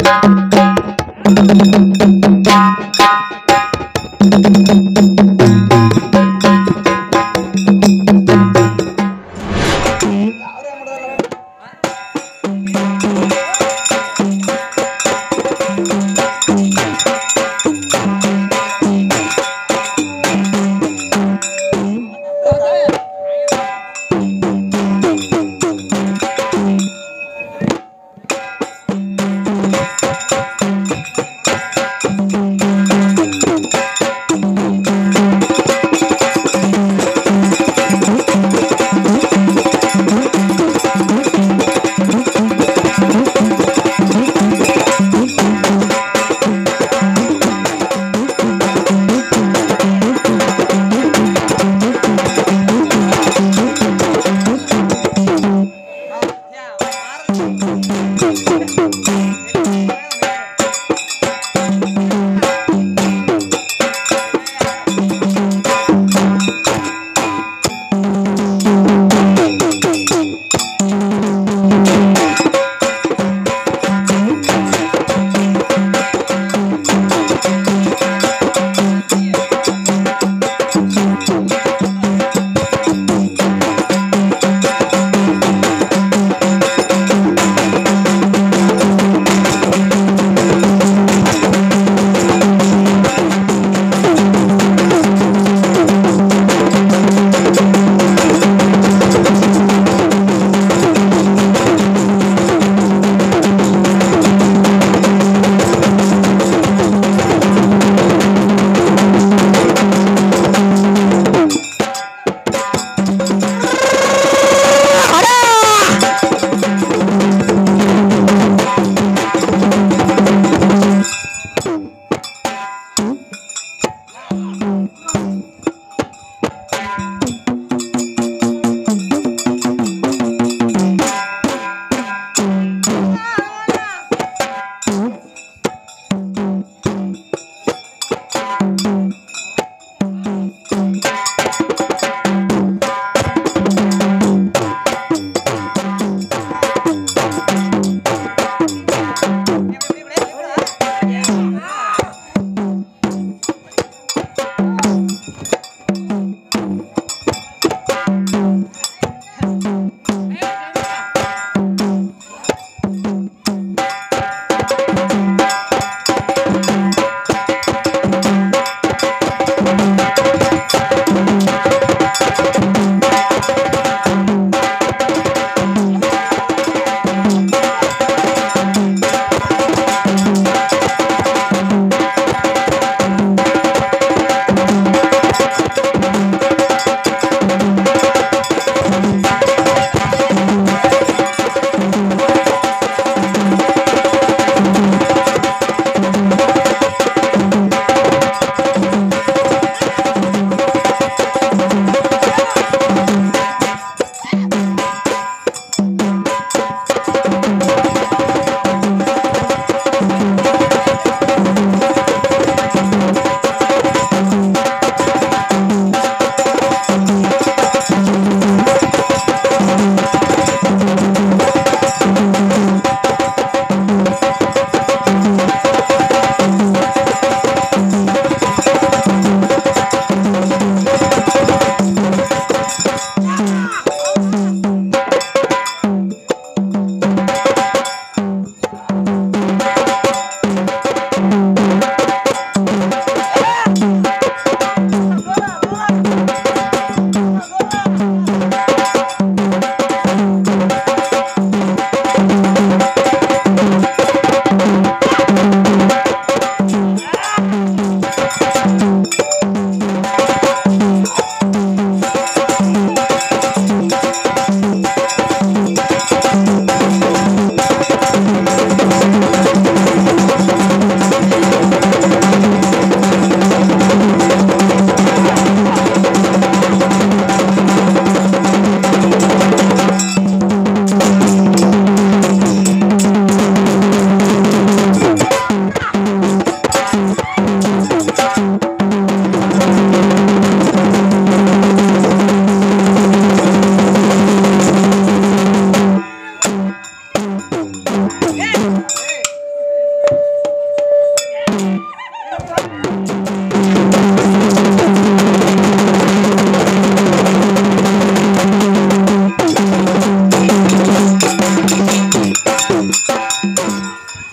ಆ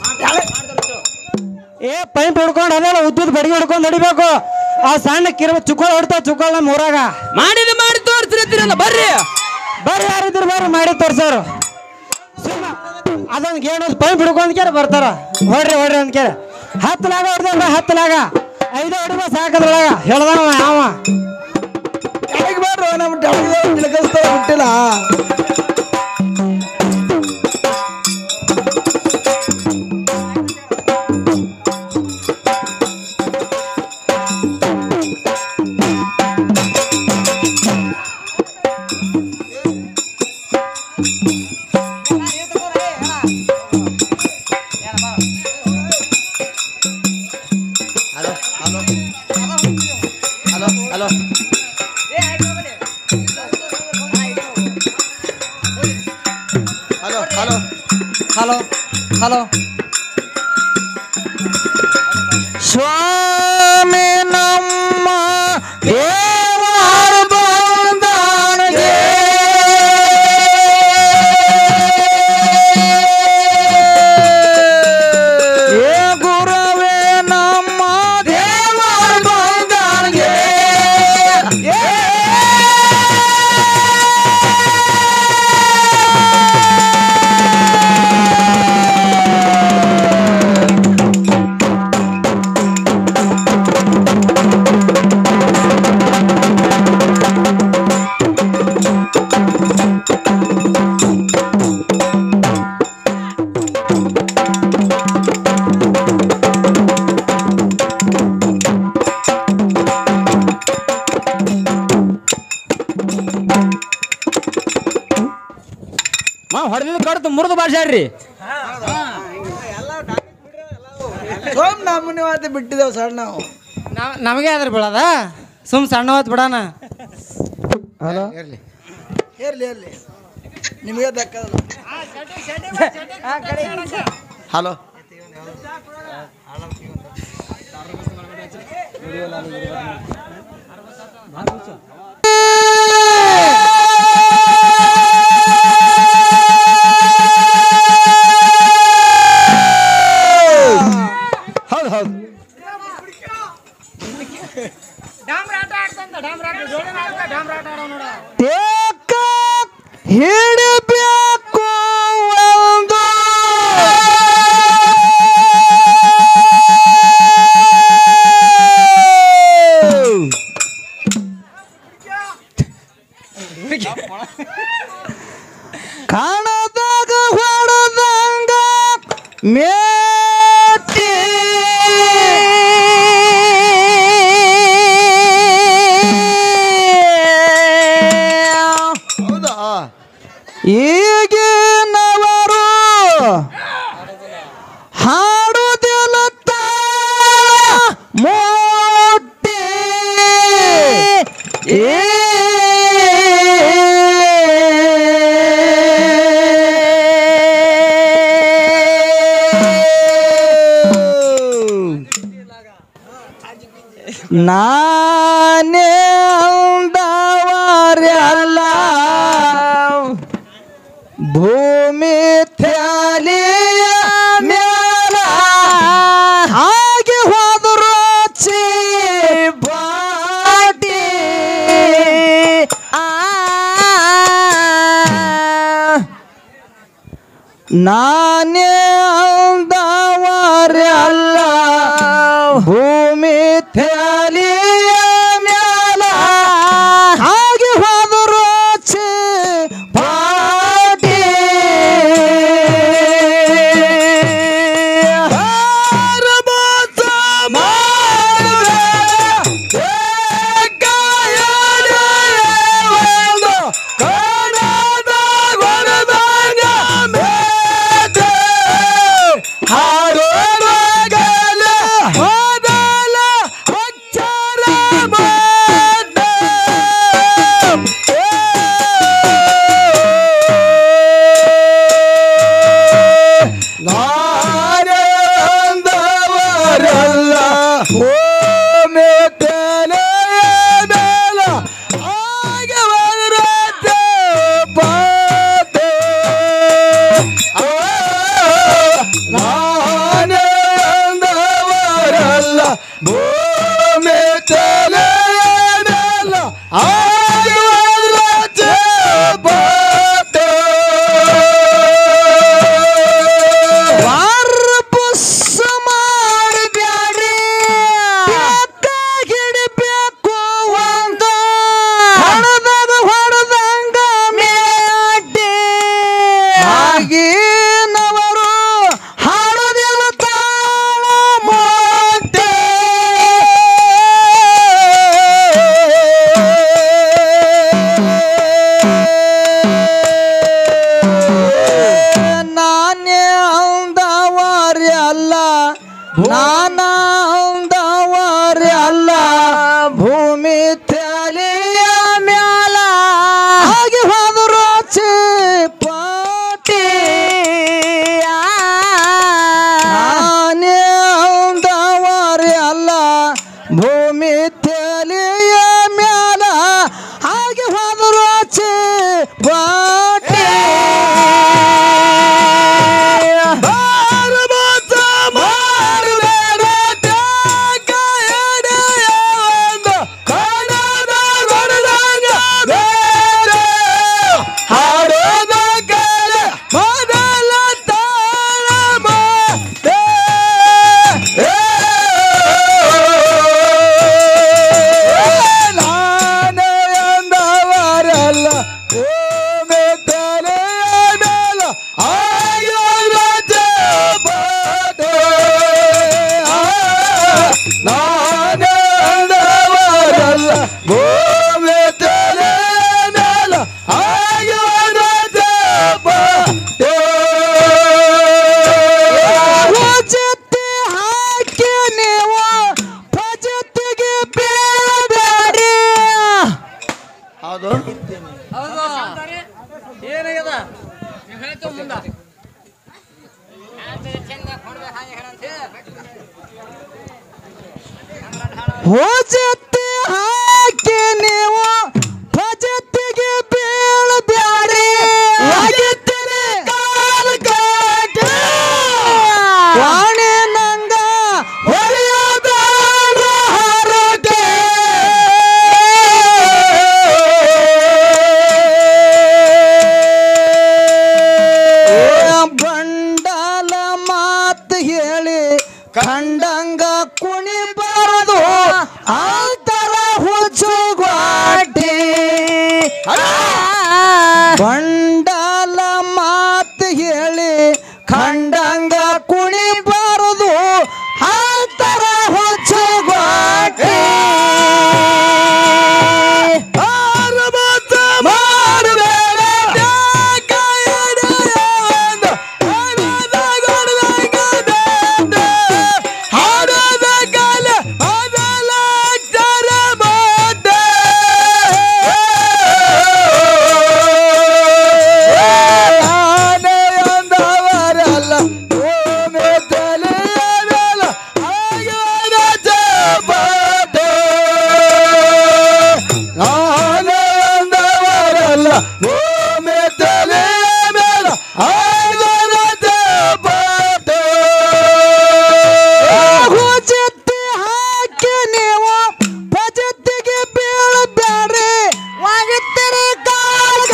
ಏ ಪೈಪ್ ಹಿಡ್ಕೊಂಡು ಅದೆಲ್ಲ ಉದ್ದದ ಬಡಿಗೆ ಹಿಡ್ಕೊಂಡು ಹೊಡಿಬೇಕು ಆ ಸಣ್ಣ ಕಿರುವ ಚುಕ್ಕೋಳ ಹೊಡ್ತಾವ ಚುಕ್ಕೋಳ ನಮ್ಮ ಊರಾಗ ಮಾಡಿದ ಮಾಡಿ ತೋರಿಸ್ತಿರಲ್ಲ ಬರ್ರಿ ಬರ್ರಿ ಯಾರಿದ್ರು ಬರ್ರಿ ಮಾಡಿ ತೋರ್ಸೋರು ಸುಮ್ಮ ಅದೊಂದು ಗೇಣದ್ ಪೈಪ್ ಹಿಡ್ಕೊಂಡ್ ಕೇರ ಬರ್ತಾರ ಹೊಡ್ರಿ ಹೊಡ್ರಿ ಅಂತ ಕೇಳ ಹತ್ತು ಲಾಗ ಹೊಡ್ದಂಗ ಹತ್ತು ಲಾಗ ಐದು ಹೊಡಿಬ ಸಾಕದ್ರೊಳಗ ಹೇಳ್ದವ ಅವ ಯಾಕೆ ಮಾಡ್ರು ನಮ್ಮ ಟವಲ್ ತಿಳ್ಕಸ್ತಾರ ಬಿಟ್ಟಿಲ್ಲ hello hello hello hello hello hello hello hello ಸ್ವಾಮಿ ನಮ್ಮ ದೇವರ ಬಂದನಿಗೆ ಏ ಗುರುವೇ ನಮ್ಮ ದೇವರ ಬಂದನಿಗೆ ಮಾ ಹೊಡೆದಿದ್ದು ಕಡ್ತು ಮುರಿದು ಭಾಷಾಡ್ರಿ ಸೋಮ್ ನಮ್ಮನೆ ಮಾತು ಬಿಟ್ಟಿದ್ದೇವೆ ಸರ್ ನಾವು ನಾವ್- ನಮಗೆ ಅದ್ರ ಬಿಡದ ಸುಮ್ ಸಣ್ಣ ಹೊತ್ತು ಬಿಡಣ ಹಲೋ ಇರ್ಲಿ ಇರ್ಲಿ ಇರ್ಲಿ ನಿಮಗೆ ದಕ್ಕದಲ್ಲ ಹಲೋ ಹೌದು ಹೌದು ಟೇಕ ಹಿಡಬೇಕು ಒಂದು ಕಾಣದಾಗ ಹೊಡೆದಂಗ ಮೇಟಿ ಹೌದಾ ಈಗಿನವರು ಹಾಡುದಿಲ್ಲ ಮೋಟಿ ನಾನೇ ಅಂದವರೆಲ್ಲ ಭೂಮಿ ತ್ಯಾಲಿಯ ಮ್ಯಾಲ ಹಾಗೆ ಹೋದರು ಬಾಟಿ ಆ ನಾನೇ ಅಂದವರೆಲ್ಲ ಭೂಮಿ ತ್ಯಾಲಿಯ ಮ್ಯಾಲ ಹಾಗೆ ಹೋದರು ಪಾಟಿ ಹರಬಾಸ ಮಾಡುವೆ, ಏಕಾಯನೆಯುವುದು ಕಣದ ಗೊರದಾಗ ಮೇದೆ. ಹಾಡುವಾಗಲೇ ಮೊದಲ ನಾನಂದವರಿ ಅಲ್ಲ ಭೂಮಿ ತಲೆಯ ಮ್ಯಾಲ ಹಾಗೆ ಹೋದರು ಚಿಪಾಟಿ ನಾನೇ ಅಂದವರಿ ಅಲ್ಲ ಭೂಮಿ ತಲೆಯ ಮ್ಯಾಲ ಹಾಗೆ ಹೋದರು ಚಿಪಾಟಿ ಭಜತಿ ಹಾಕಿ ನೀವು ಭಜತಿಗೆ ಬೀಳಬೇಡಿ ಹೌದು ಭಜತಿ ಹಾಕಿ ನೀವು ಭಜತಿಗೆ ಬೀಳಬೇಡಿ ಆಗಿದ್ದರೆ ಕಾಲ ಕಾಟ ವಾಣಿ ನಂಗ ಹೊರೆಯದ ಹರಟೆ ಬಂಡಲ ಮಾತು ಹೇಳಿ ಕಂಡಂಗ ಕುಣಿ ಬರದು ಅಂತರ ಹುಚ್ಚುಗಾಟಿ ಬಂಡಲ ಮಾತು ಹೇಳಿ ಕಂಡಂಗ ಕುಣಿ ಬರದು ಅಂತರ ಹುಚ್ಚುಗಾಟಿ ಭಜತಿ ಹಾಕಿ ನೀವು ಭಜತಿಗೆ ಬೀಳಬ್ಯಾಡ್ರಿ ಒಗಿತಿರಿ ಕಾಲ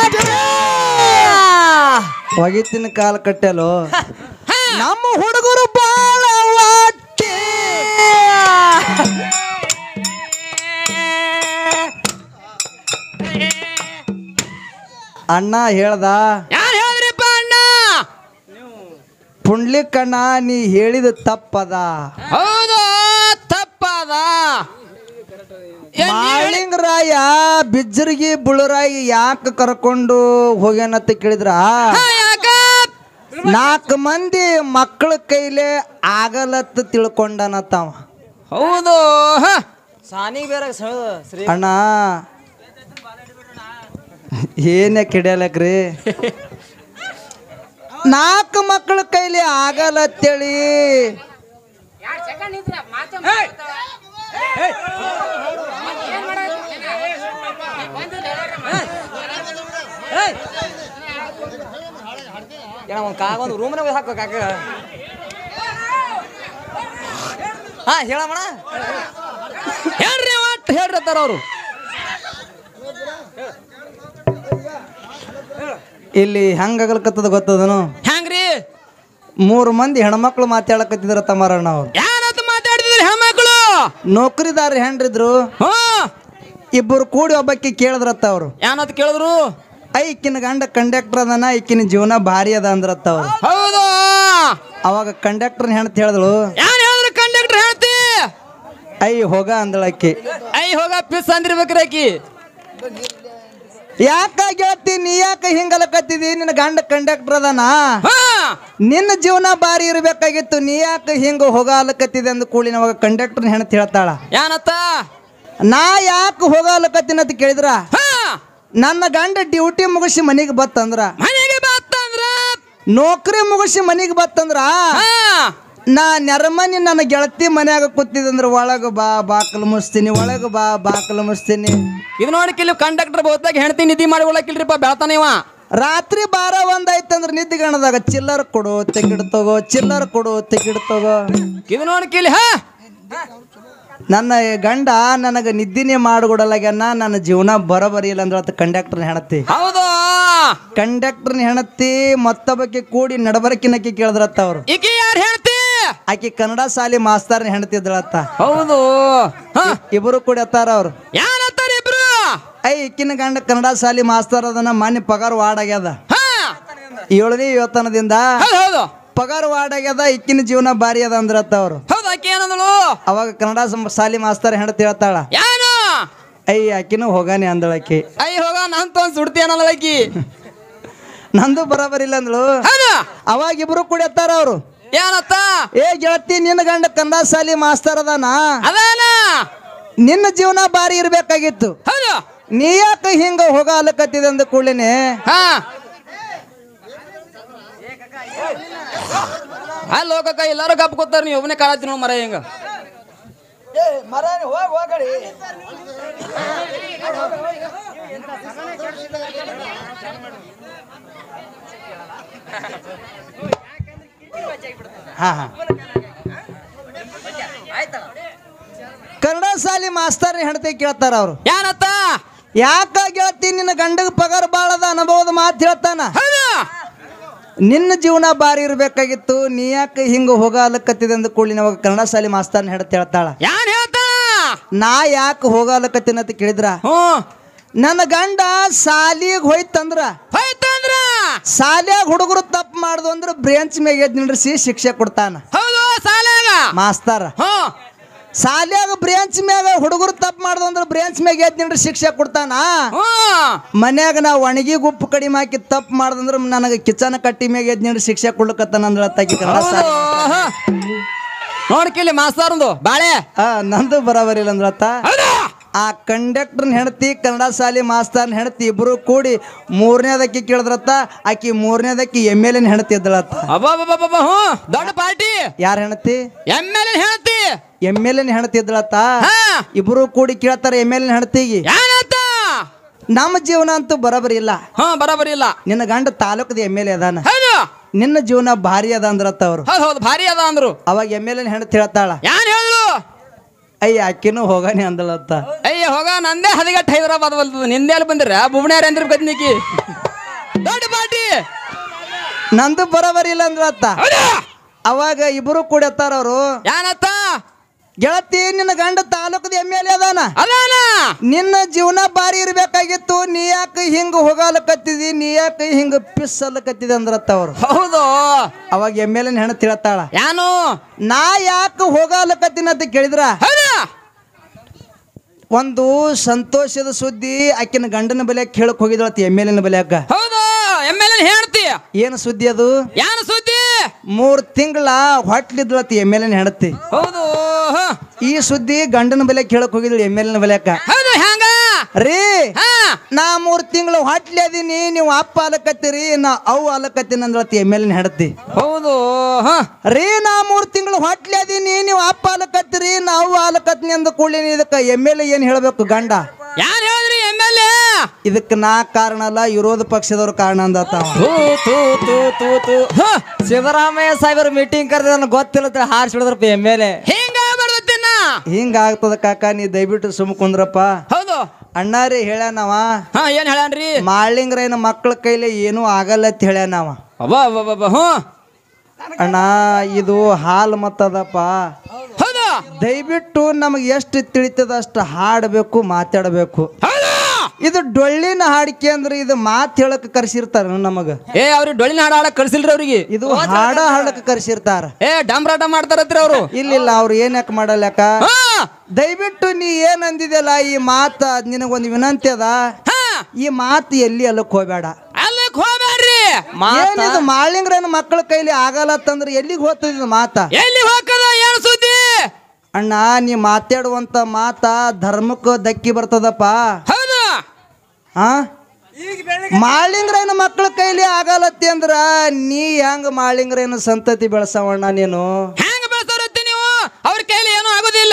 ಒಗಿತಿನ ಕಾಲ ಕಟ್ಟಲು ನಮ್ಮ ಹುಡುಗರು ಬಾಳ ವಾಟಿ ಅಣ್ಣ ಹೇಳ್ದ ಯಾರು ಹೇಳಿದ್ರಿಪ್ಪ ಅಣ್ಣ ಪುಂಡ್ಲಿಕ್ಕಣ್ಣ ನೀ ಹೇಳಿದ ತಪ್ಪದ ಹೌದು ತಪ್ಪದ ಮಾಳಿಂಗರಾಯ ಬಿಜ್ಜರಿಗೆ ಬುಳರಾಯಿ ಯಾಕೆ ಕರ್ಕೊಂಡು ಹೋಗ್ಯಾನಂತ ಕೇಳಿದ್ರ ಯಾಕ ನಾಲ್ಕು ಮಂದಿ ಮಕ್ಕಳ ಕೈಲೇ ಆಗಲತ್ತ ತಿಳ್ಕೊಂಡನತ್ತವ ಹೌದು ಹ. ಅಣ್ಣ ಏನೇ ಕಿಡಿಯಲಕ್ರಿ ನಾಲ್ಕು ಮಕ್ಕಳ ಕೈಲಿ ಆಗಲತ್ತೇಳಿ ಏನ ಒಂದ್ ಕಾಗ ಒಂದು ರೂಮ್ನಾಗ ಹಾಕೋ ಕಾಕ ಹಾ ಹೇಳಮ್ಮಣ ಹೇಳ್ರಿ ಒಟ್ಟು ಹೇಳ್ರಿ ಅತ್ತಾರ ಅವರು ಇಲ್ಲಿ ಹೆಂಗಾಗಲ್ಕತ್ತದ ಗೊತ್ತದನು ಹೆಂಗ್ರಿ ಮೂರು ಮಂದಿ ಹೆಣ್ಮಕ್ಳು ಮಾತಾಡಕತ್ತಿದ್ರ ತಮಾರಣ್ಣ ಅವ್ರು ಯಾರತ್ ಮಾತಾಡ್ತಿದ್ರಿ ಹೆಣ್ಮಕ್ಳು ನೌಕರಿದಾರ ಹೆಣ್ರಿದ್ರು ಹಾ ಇಬ್ಬರು ಕೂಡಿ ಒಬ್ಬಕ್ಕೆ ಕೇಳಿದ್ರತ್ತ ಅವ್ರು ಏನತ್ ಕೇಳಿದ್ರು ಐಕಿನ ಗಂಡ ಕಂಡಕ್ಟರ್ ಅದನ ಈಕಿನ ಜೀವನ ಭಾರಿ ಅದ ಅಂದ್ರತ್ತ ಅವ್ರು ಹೌದು ಅವಾಗ ಕಂಡಕ್ಟರ್ ಹೆಣ್ತಿ ಹೇಳಿದಳು ಯಾನ್ ಹೇಳಿದ್ರು ಕಂಡಕ್ಟರ್ ಹೇಳ್ತಿ ಐ ಹೋಗ ಅಂದಳಕ್ಕಿ ಐ ಹೋಗ ಪಿಸ್ ಅಂದಿರ್ಬೇಕ್ರಿ ಆಕಿ ಯಾಕ ಗೆಳತಿ ನೀ ಯಾಕ ಹಿಂಗಲಕತ್ತಿದಿ ನಿನ್ನ ಗಂಡ ಕಂಡಕ್ಟರ್ ಅದಾನ ಹಾ ನಿನ್ನ ಜೀವನ ಬಾರಿ ಇರಬೇಕಾಗಿತ್ತು ನೀ ಯಾಕ ಹಿಂಗ ಹೋಗಾಲಕತ್ತಿದೆ ಅಂದ ಕೂಡಲಿನ ಅವಾಗ ಕಂಡಕ್ಟರ್ ಹೆಣತ್ ಹೇಳ್ತಾಳ ಏನತ್ತ ನಾ ಯಾಕೆ ಹೋಗಾಲಕತ್ತೀನಿ ಅಂತ ಕೇಳಿದ್ರ ಹಾ ನನ್ನ ಗಂಡ ಡ್ಯೂಟಿ ಮುಗಿಸಿ ಮನೆಗೆ ಬತ್ತಂದ್ರ ಮನೆಗೆ ಬತ್ತಂದ್ರ ನೌಕರಿ ಮುಗಿಸಿ ಮನೆಗೆ ಬತ್ತಂದ್ರ ಹಾ ನಾ ನೆರಮನಿ ನನ್ನ ಗೆಳತಿ ಮನ್ಯಾಗ ಕೂತಿದಂದ್ರ ಒಳಗ ಬಾ ಬಾಕಲು ಮುಸ್ತೀನಿ ಒಳಗ ಬಾ ಬಾಕಲು ಮುಸ್ತೀನಿ ಇದು ನೋಡಿ ಇಲ್ಲಿ ಕಂಡಕ್ಟರ್ ಬಹುತಾಗ ಹೆಣ್ತಿ ನಿಧಿ ಮಾಡಿ ಒಳಕಿಲ್ರಿಪ್ಪ ಬೆಳತಾನ ಇವ ರಾತ್ರಿ ಬಾರ ಒಂದ್ ಆಯ್ತಂದ್ರ ನಿದ್ದೆ ಗಣದಾಗ ಚಿಲ್ಲರ್ ಕೊಡು ತೆಗಿಡ್ ತಗೋ ಚಿಲ್ಲರ್ ಕೊಡು ತೆಗಿಡ್ ತಗೋ ಇದು ನೋಡಿ ಕಿಲ್ಲಿ ಹಾ ನನ್ನ ಗಂಡ ನನಗೆ ನಿದ್ದಿನೇ ಮಾಡಿಕೊಡಲಾಗ್ಯಾನ ನನ್ನ ಜೀವನ ಬರೋಬರಿ ಇಲ್ಲ ಅಂದ್ರೆ ಅದು ಕಂಡಕ್ಟರ್ನ ಹೆಣತಿ ಹೌದು ಕಂಡಕ್ಟರ್ನ ಹೆಣತಿ ಮತ್ತೊಬ್ಬಕ್ಕೆ ಕೂಡಿ ನಡಬರಕಿನಕ್ಕೆ ಕೇಳಿದ್ರತ್ತ ಅವ್ರು ಈಕಿ ಯಾರು ಹೇಳ್ತಿ ಆಕಿ ಕನ್ನಡ ಶಾಲಿ ಮಾಸ್ತರ್ನ ಹೆಣತಿದ್ಳತ್ತ ಹೌದು ಹಾ ಇಬ್ಬರು ಕೂಡಿ ಅತ್ತಾರ ಅವ್ರು ಏನತ್ತಾರ ಇಬ್ರು ಐ ಇಕ್ಕಿನ ಗಂಡ ಕನ್ನಡ ಶಾಲಿ ಮಾಸ್ತರ್ ಅದನ್ನ ಮಾನ್ಯ ಪಗಾರ ವಾರ್ಡ್ ಆಗ್ಯದ ಹಾ ಏಳನೇ ವೇತನದಿಂದ ಹೌದು ಹೌದು ಪಗಾರ ವಾರ್ಡ್ ಆಗ್ಯದ ಇಕ್ಕಿನ ಜೀವನ ಬಾರಿ ಅದ ಅಂದ್ರತ್ತ ಅವ್ರು ಹೌದು ಆಕಿ ಏನಂದಳು ಅವಾಗ ಕನ್ನಡ ಸಂ- ಶಾಲಿ ಮಾಸ್ತರ್ ಹೆಣತಿ ಹೇಳ್ತಾಳ ಏನು ಐ ಆಕಿನೂ ಹೋಗಾನೆ ಅಂದಳಕಿ ಅಯ್ಯ ಹೋಗ ನಂತ ಒಂದ್ ಸುಡ್ತಿ ಅನ್ನಲ್ಲ ಆಕಿ ನಂದು ಬರೋಬರಿ ಇಲ್ಲ ಅಂದ್ಳು ಹೌದು ಅವಾಗ ಇಬ್ರು ಕೂಡಿ ಅತ್ತಾರ ಅವ್ರು ಏನತ್ತ ಏ ಗೆಳತಿ ನಿನ್ನ ಗಂಡ ಕನ್ನಡ ಶಾಲಿ ಮಾಸ್ತರ್ ಅದಾನ ಅದಾನ ನಿನ್ನ ಜೀವನ ಬಾರಿ ಇರ್ಬೇಕಾಗಿತ್ತು ಹೌದು ನೀ ಯಾಕೆ ಹಿಂಗ ಹೋಗಾಲಕತ್ತಿದೆ ಅಂದ ಕೂಡಲೇನೆ ಹಾ ಅಲ್ಲಿ ಹೋಗಕ್ಕ ಎಲ್ಲಾರು ಗಪ್ ಕೂತಾರ ನೀವು ಒಬ್ಬನೇ ಕಾಳತ್ತಿ ನೋಡಿ ಮರ ಹಿಂಗ ಹಾ ಹಾ ಕನ್ನಡ ಶಾಲಿ ಮಾಸ್ತರ್ ಹೆಂಡತಿ ಕೇಳ್ತಾರ ಅವ್ರು ಏನತ್ತ ಯಾಕ ಗೆಳತಿ ನಿನ್ನ ಗಂಡಗ ಪಗಾರ ಬಾಳದ ಅನುಭವದ ಮಾತು ಹೇಳ್ತಾನ ಹೌದು ನಿನ್ನ ಜೀವನ ಬಾರಿ ಇರ್ಬೇಕಾಗಿತ್ತು ನೀ ಯಾಕೆ ಹಿಂಗ ಹೋಗಾಲಕತ್ತಿದೆ ಅಂದ ಕೂಡಲಿನ ಅವಾಗ ಕನ್ನಡ ಶಾಲಿ ಮಾಸ್ತರ್ನ ಹೆಂಡತಿ ಹೇಳ್ತಾಳ ಯಾನ್ ಹೇಳ್ತಾನ ನಾ ಯಾಕೆ ಹೋಗಾಲಕತ್ತೀನಿ ಅಂತ ಕೇಳಿದ್ರ ಹ್ಞೂ ನನ್ನ ಗಂಡ ಸಾಲಿಗೆ ಹೋಯ್ತಂದ್ರ ಹೋಯ್ತಂದ್ರ ಶಾಲ್ಯಾಗ ಹುಡುಗರು ತಪ್ಪು ಮಾಡ್ದು ಅಂದ್ರೆ ಬ್ರೇಂಚ್ ಮ್ಯಾಗ ಎದ್ದು ನಿಂದ್ರಿಸಿ ಶಿಕ್ಷೆ ಕೊಡ್ತಾನ ಹೌದು ಸಾಲಾಗ ಮಾಸ್ತರ ಹ್ಞೂ ಶಾಲ್ಯಾಗ ಬ್ರೇಂಚ್ ಮ್ಯಾಗ ಹುಡುಗರು ತಪ್ಪು ಮಾಡ್ದು ಅಂದ್ರೆ ಬ್ರೇಂಚ್ ಮ್ಯಾಗ ಎದ್ದು ನಿಂದ್ರಿ ಶಿಕ್ಷೆ ಕೊಡ್ತಾನ ಹ್ಞೂ ಮನ್ಯಾಗ ನಾ ಒಣಗಿ ಗುಪ್ಪು ಕಡಿಮೆ ಹಾಕಿ ತಪ್ಪು ಮಾಡ್ದಂದ್ರೆ ನನಗೆ ಕಿಚನ ಕಟ್ಟಿ ಮ್ಯಾಗ ಎದ್ದು ನಿಂದ್ರಿ ಶಿಕ್ಷೆ ಕೊಡ್ಲಕತ್ತಾನ ಅಂದ್ರ ತಾಕಿ ಕನ್ನಡ ಹೌದು ಶಾಲೆ ಹಾ. ನೋಡ್ಕಿಲ್ಲಿ ಮಾಸ್ತರ್ಂದು ಬಾಳೆ ಆ ನಂದು ಬರೋಬರಿ ಇಲ್ಲ ಅಂದ್ರತ್ತ ಹೌದು ಆ ಕಂಡಕ್ಟರ್ನ ಹೆಂಡತಿ ಕನ್ನಡ ಶಾಲಿ ಮಾಸ್ತರ್ನ ಹೆಂಡತಿ ಇಬ್ರು ಕೂಡಿ ಮೂರನೇದಕ್ಕಿ ಕೇಳಿದ್ರತ್ತ ಆಕಿ ಮೂರನೇದಕ್ಕಿ ಎಮ್ ಎಲ್ ಎನ್ ಹೆಂಡತಿ ಇದ್ದಳತ್ತ ಅಬ್ಬಬ್ಬಬ್ಬಬ್ಬ ಹ್ಞೂ ದೊಡ್ಡ ಪಾರ್ಟಿ ಯಾರ ಹೆಂಡತಿ ಎಮ್ ಎಲ್ ಎ ಹೇಳ್ತಿ ಎಮ್ ಎಲ್ ಎನ್ ಹೆಂಡತಿ ಇದ್ದಳತ್ತ ಹಾ ಇಬ್ರು ಕೂಡಿ ಕೇಳ್ತಾರ ಎಮ್ ಎಲ್ ಎನ್ ಹೆಂಡತಿಗೆ ಏನತ್ತ ನಮ್ಮ ಜೀವನ ಅಂತೂ ಬರೋಬರಿ ಇಲ್ಲ ಹ್ಞೂ ಬರೋಬರಿ ಇಲ್ಲ ನಿನ್ನ ಗಂಡ ತಾಲೂಕದ ಎಮ್ ಎಲ್ ಎ ಅದಾನ ಹೌದು ನಿನ್ನ ಜೀವನ ಭಾರಿ ಅದ ಅಂದ್ರತ್ತ ಅವ್ರು ಹೌದು ಹೌದು ಭಾರಿ ಅದ ಅಂದ್ರು ಅವಾಗ ಎಮ್ ಎಲ್ ಎನ್ ಹೆಂಡತಿ ಹೇಳ್ತಾಳ ಯಾನ್ ಹೇಳಿದ್ರು ಅಯ್ಯ ಆಕಿನೂ ಹೋಗಾನೆ ಅಂದಳತ್ತ ಅಯ್ಯ ಹೋಗ ನಂದೇ ಹದಿಗಟ್ಟು ಹೈದರಾಬಾದ್ ಬಲ್ತದ ನಿಂದೆ ಅಲ್ಲಿ ಬಂದಿರ ಬುಬ್ಣ್ಯಾರ ಅಂದ್ರ ಗದ್ನಿಕಿ ದೊಡ್ಡ ಪಾರ್ಟಿ ನಂದು ಬರೋಬರಿ ಇಲ್ಲ ಅಂದ್ರತ್ತ ಹೌದು ಅವಾಗ ಇಬ್ರು ಕೂಡಿ ಅತ್ತಾರ ಅವರು ಏನತ್ತ ಗೆಳತಿ ನಿನ್ನ ಗಂಡ ತಾಲೂಕದ ಎಮ್ ಎಲ್ ಎ ಅದಾನ ಅದಾನ ನಿನ್ನ ಜೀವನ ಬಾರಿ ಇರ್ಬೇಕಾಗಿತ್ತು ನೀ ಯಾಕೆ ಹಿಂಗ ಹೋಗಾಲಕತ್ತಿದಿ ನೀ ಯಾಕೆ ಹಿಂಗ ಪಿಸ್ಸಲಕತ್ತಿದೆ ಅಂದ್ರತ್ತ ಅವ್ರು ಹೌದು ಅವಾಗ ಎಮ್ ಎಲ್ ಎನ್ ಹೆಣ ತಿಳ್ತಾಳ ಯಾನು ನಾ ಯಾಕೆ ಹೋಗಾಲಕತ್ತೀನಿ ಅಂತ ಕೇಳಿದ್ರ ಹೌದು ಒಂದು ಸಂತೋಷದ ಸುದ್ದಿ ಆಕಿನ ಗಂಡನ ಬಲ್ಯಾಕ ಕೇಳಕ್ ಹೋಗಿದ್ಳತ್ತ ಎಮ್ ಎಲ್ ಎನ್ ಬಲ್ಯಾಕ ಹೌದು ಎಮ್ ಎಲ್ ಎ ಹೇಳ್ತಿ ಏನು ಸುದ್ದಿ ಅದು ಯಾನು ಸುದ್ದಿ ಮೂರ್ ತಿಂಗಳ ಹೊಟ್ಲಿದ್ಳತ್ತ ಎಮ್ ಎಲ್ ಎನ್ ಹೆಣತಿ ಹೌದು ಹ. ಈ ಸುದ್ದಿ ಗಂಡನ ಬಲ್ಯಾಕ ಕೇಳಕ್ ಹೋಗಿದ್ಳು ಎಮ್ ಎಲ್ ಎನ್ ಬಲ್ಯಾಕ ಹೌದು ಹ್ಯಾಂಗ ರೀ ಹಾ ನಾ ಮೂರ್ ತಿಂಗಳು ಹೊಟ್ಲಿ ಅದೀನಿ ನೀವು ಅಪ್ಪ ಅಲಕತ್ತೀರಿ ನಾ ಅವು ಅಲಕತ್ತೀನಿ ಅಂದ್ಳತಿ ಎಮ್ ಎಲ್ ಎನ್ ಹೆಣತಿ ಹೌದು ಹ ರೀ ನಾ ಮೂರ್ ತಿಂಗಳು ಹೊಟ್ಲಿ ಅದೀನಿ ನೀವು ಅಪ್ಪ ಅಲಕತ್ತೀರಿ ನಾ ಅವು ಅಲಕತ್ನಿ ಅಂದ ಕೂಡಲೇ ಇದಕ್ಕೆ ಎಮ್ ಎಲ್ ಎ ಏನ್ ಹೇಳ್ಬೇಕು ಗಂಡ ಯಾರು ಹೇಳಿದ್ರಿ ಎಮ್ ಎಲ್ ಎ ಇದಕ್ಕೆ ನಾ ಕಾರಣ ಅಲ್ಲ ವಿರೋಧ ಪಕ್ಷದವ್ರ ಕಾರಣ ಅಂದತ್ತ ತೂ ತೂ ತೂ ತೂ ತೂ ಹ, ಸಿದ್ದರಾಮಯ್ಯ ಸಾಹೇಬರ ಮೀಟಿಂಗ್ ಕರೆದ ನನಗೆ ಗೊತ್ತಿಲ್ಲ ಹಾರಿಸಿ ಬಿಡದ್ರಪ್ಪ ಎಮ್ ಎಲ್ ಎ ಹಿಂಗ ಬರ್ದತ್ತಿನ ಹಿಂಗ ಆಗ್ತದ ಕಾಕ ನೀ ದಯವಿಟ್ಟು ಸುಮ್ ಕುಂದ್ರಪ್ಪ ಹೌದು ಅಣ್ಣಾರಿ ಹೇಳ್ಯಾನವ ಹಾ ಏನ್ ಹೇಳ್ಯಾನ್ರಿ ಮಾಳಿಂಗ್ರೈನ ಮಕ್ಕಳ ಕೈಲಿ ಏನೂ ಆಗಲ್ಲ ಅಂತ ಹೇಳ್ಯಾನವ ಅಬ್ಬ ಅಬ್ಬ ಅಬ್ಬ ಹ್ಞೂ ಅಣ್ಣ ಇದು ಹಾಲು ಮತ್ತದಪ್ಪ ಹೌದು ದಯವಿಟ್ಟು ನಮಗೆ ಎಷ್ಟು ತಿಳಿತದ ಅಷ್ಟು ಹಾಡಬೇಕು ಮಾತಾಡಬೇಕು ಹೌದು ಇದು ಡೊಳ್ಳಿನ ಹಾಡಿಕೆ ಅಂದ್ರೆ ಇದು ಮಾತು ಹೇಳಕ್ ಕರ್ಸಿರ್ತಾರ ನಮಗ ಏ ಅವ್ರಿಗೆ ಡೊಳ್ಳಿನ ಹಾಡ ಹಾಡಕ್ ಕಳ್ಸಿಲ್ರಿ ಅವ್ರಿಗೆ ಇದು ಹಾಡ ಹಾಡಕ್ ಕರ್ಸಿರ್ತಾರ ಏ ಡಾಮ್ರಾಟ ಮಾಡ್ತಾರತ್ರಿ ಅವರು ಇಲ್ಲಿಲ್ಲ ಅವ್ರು ಏನ್ ಯಾಕೆ ಮಾಡಲ್ಯಾಕ ಹಾ ದಯವಿಟ್ಟು ನೀ ಏನ್ ಅಂದಿದ್ಯಲ್ಲ ಈ ಮಾತ ನಿನಗೊಂದು ವಿನಂತಿ ಅದ ಹಾ ಈ ಮಾತು ಎಲ್ಲಿ ಅಲ್ಲಕ್ ಹೋಗ್ಬೇಡ ಅಲ್ಲಕ್ ಹೋಗ್ಬೇಡ್ರಿ ಏನಿದು ಮಾಳಿಂಗ್ರನ ಮಕ್ಕಳ ಕೈಲಿ ಆಗಲ್ಲತ್ತಂದ್ರೆ ಎಲ್ಲಿಗೆ ಹೋಗ್ತದ ಮಾತ ಎಲ್ಲಿ ಹೋಗದ ಏನ್ ಸುದ್ದಿ ಅಣ್ಣ ನೀ ಮಾತಾಡುವಂತ ಮಾತ ಧರ್ಮಕ್ಕೆ ಧಕ್ಕಿ ಬರ್ತದಪ್ಪ ಹೌದು ಆ ಮಾಳಿಂಗ್ರನ ಮಕ್ಕಳ ಕೈಲಿ ಆಗಲ್ಲತ್ತಿ ಅಂದ್ರ ನೀ ಹೆಂಗ ಮಾಳಿಂಗ್ರನ ಸಂತತಿ ಬೆಳೆಸವಣ್ಣ ನೀನು ಹೆಂಗ ಬೆಳೆಸೋರತ್ತಿ ನೀವು ಅವ್ರ ಕೈಲಿ ಏನೂ ಆಗೋದಿಲ್ಲ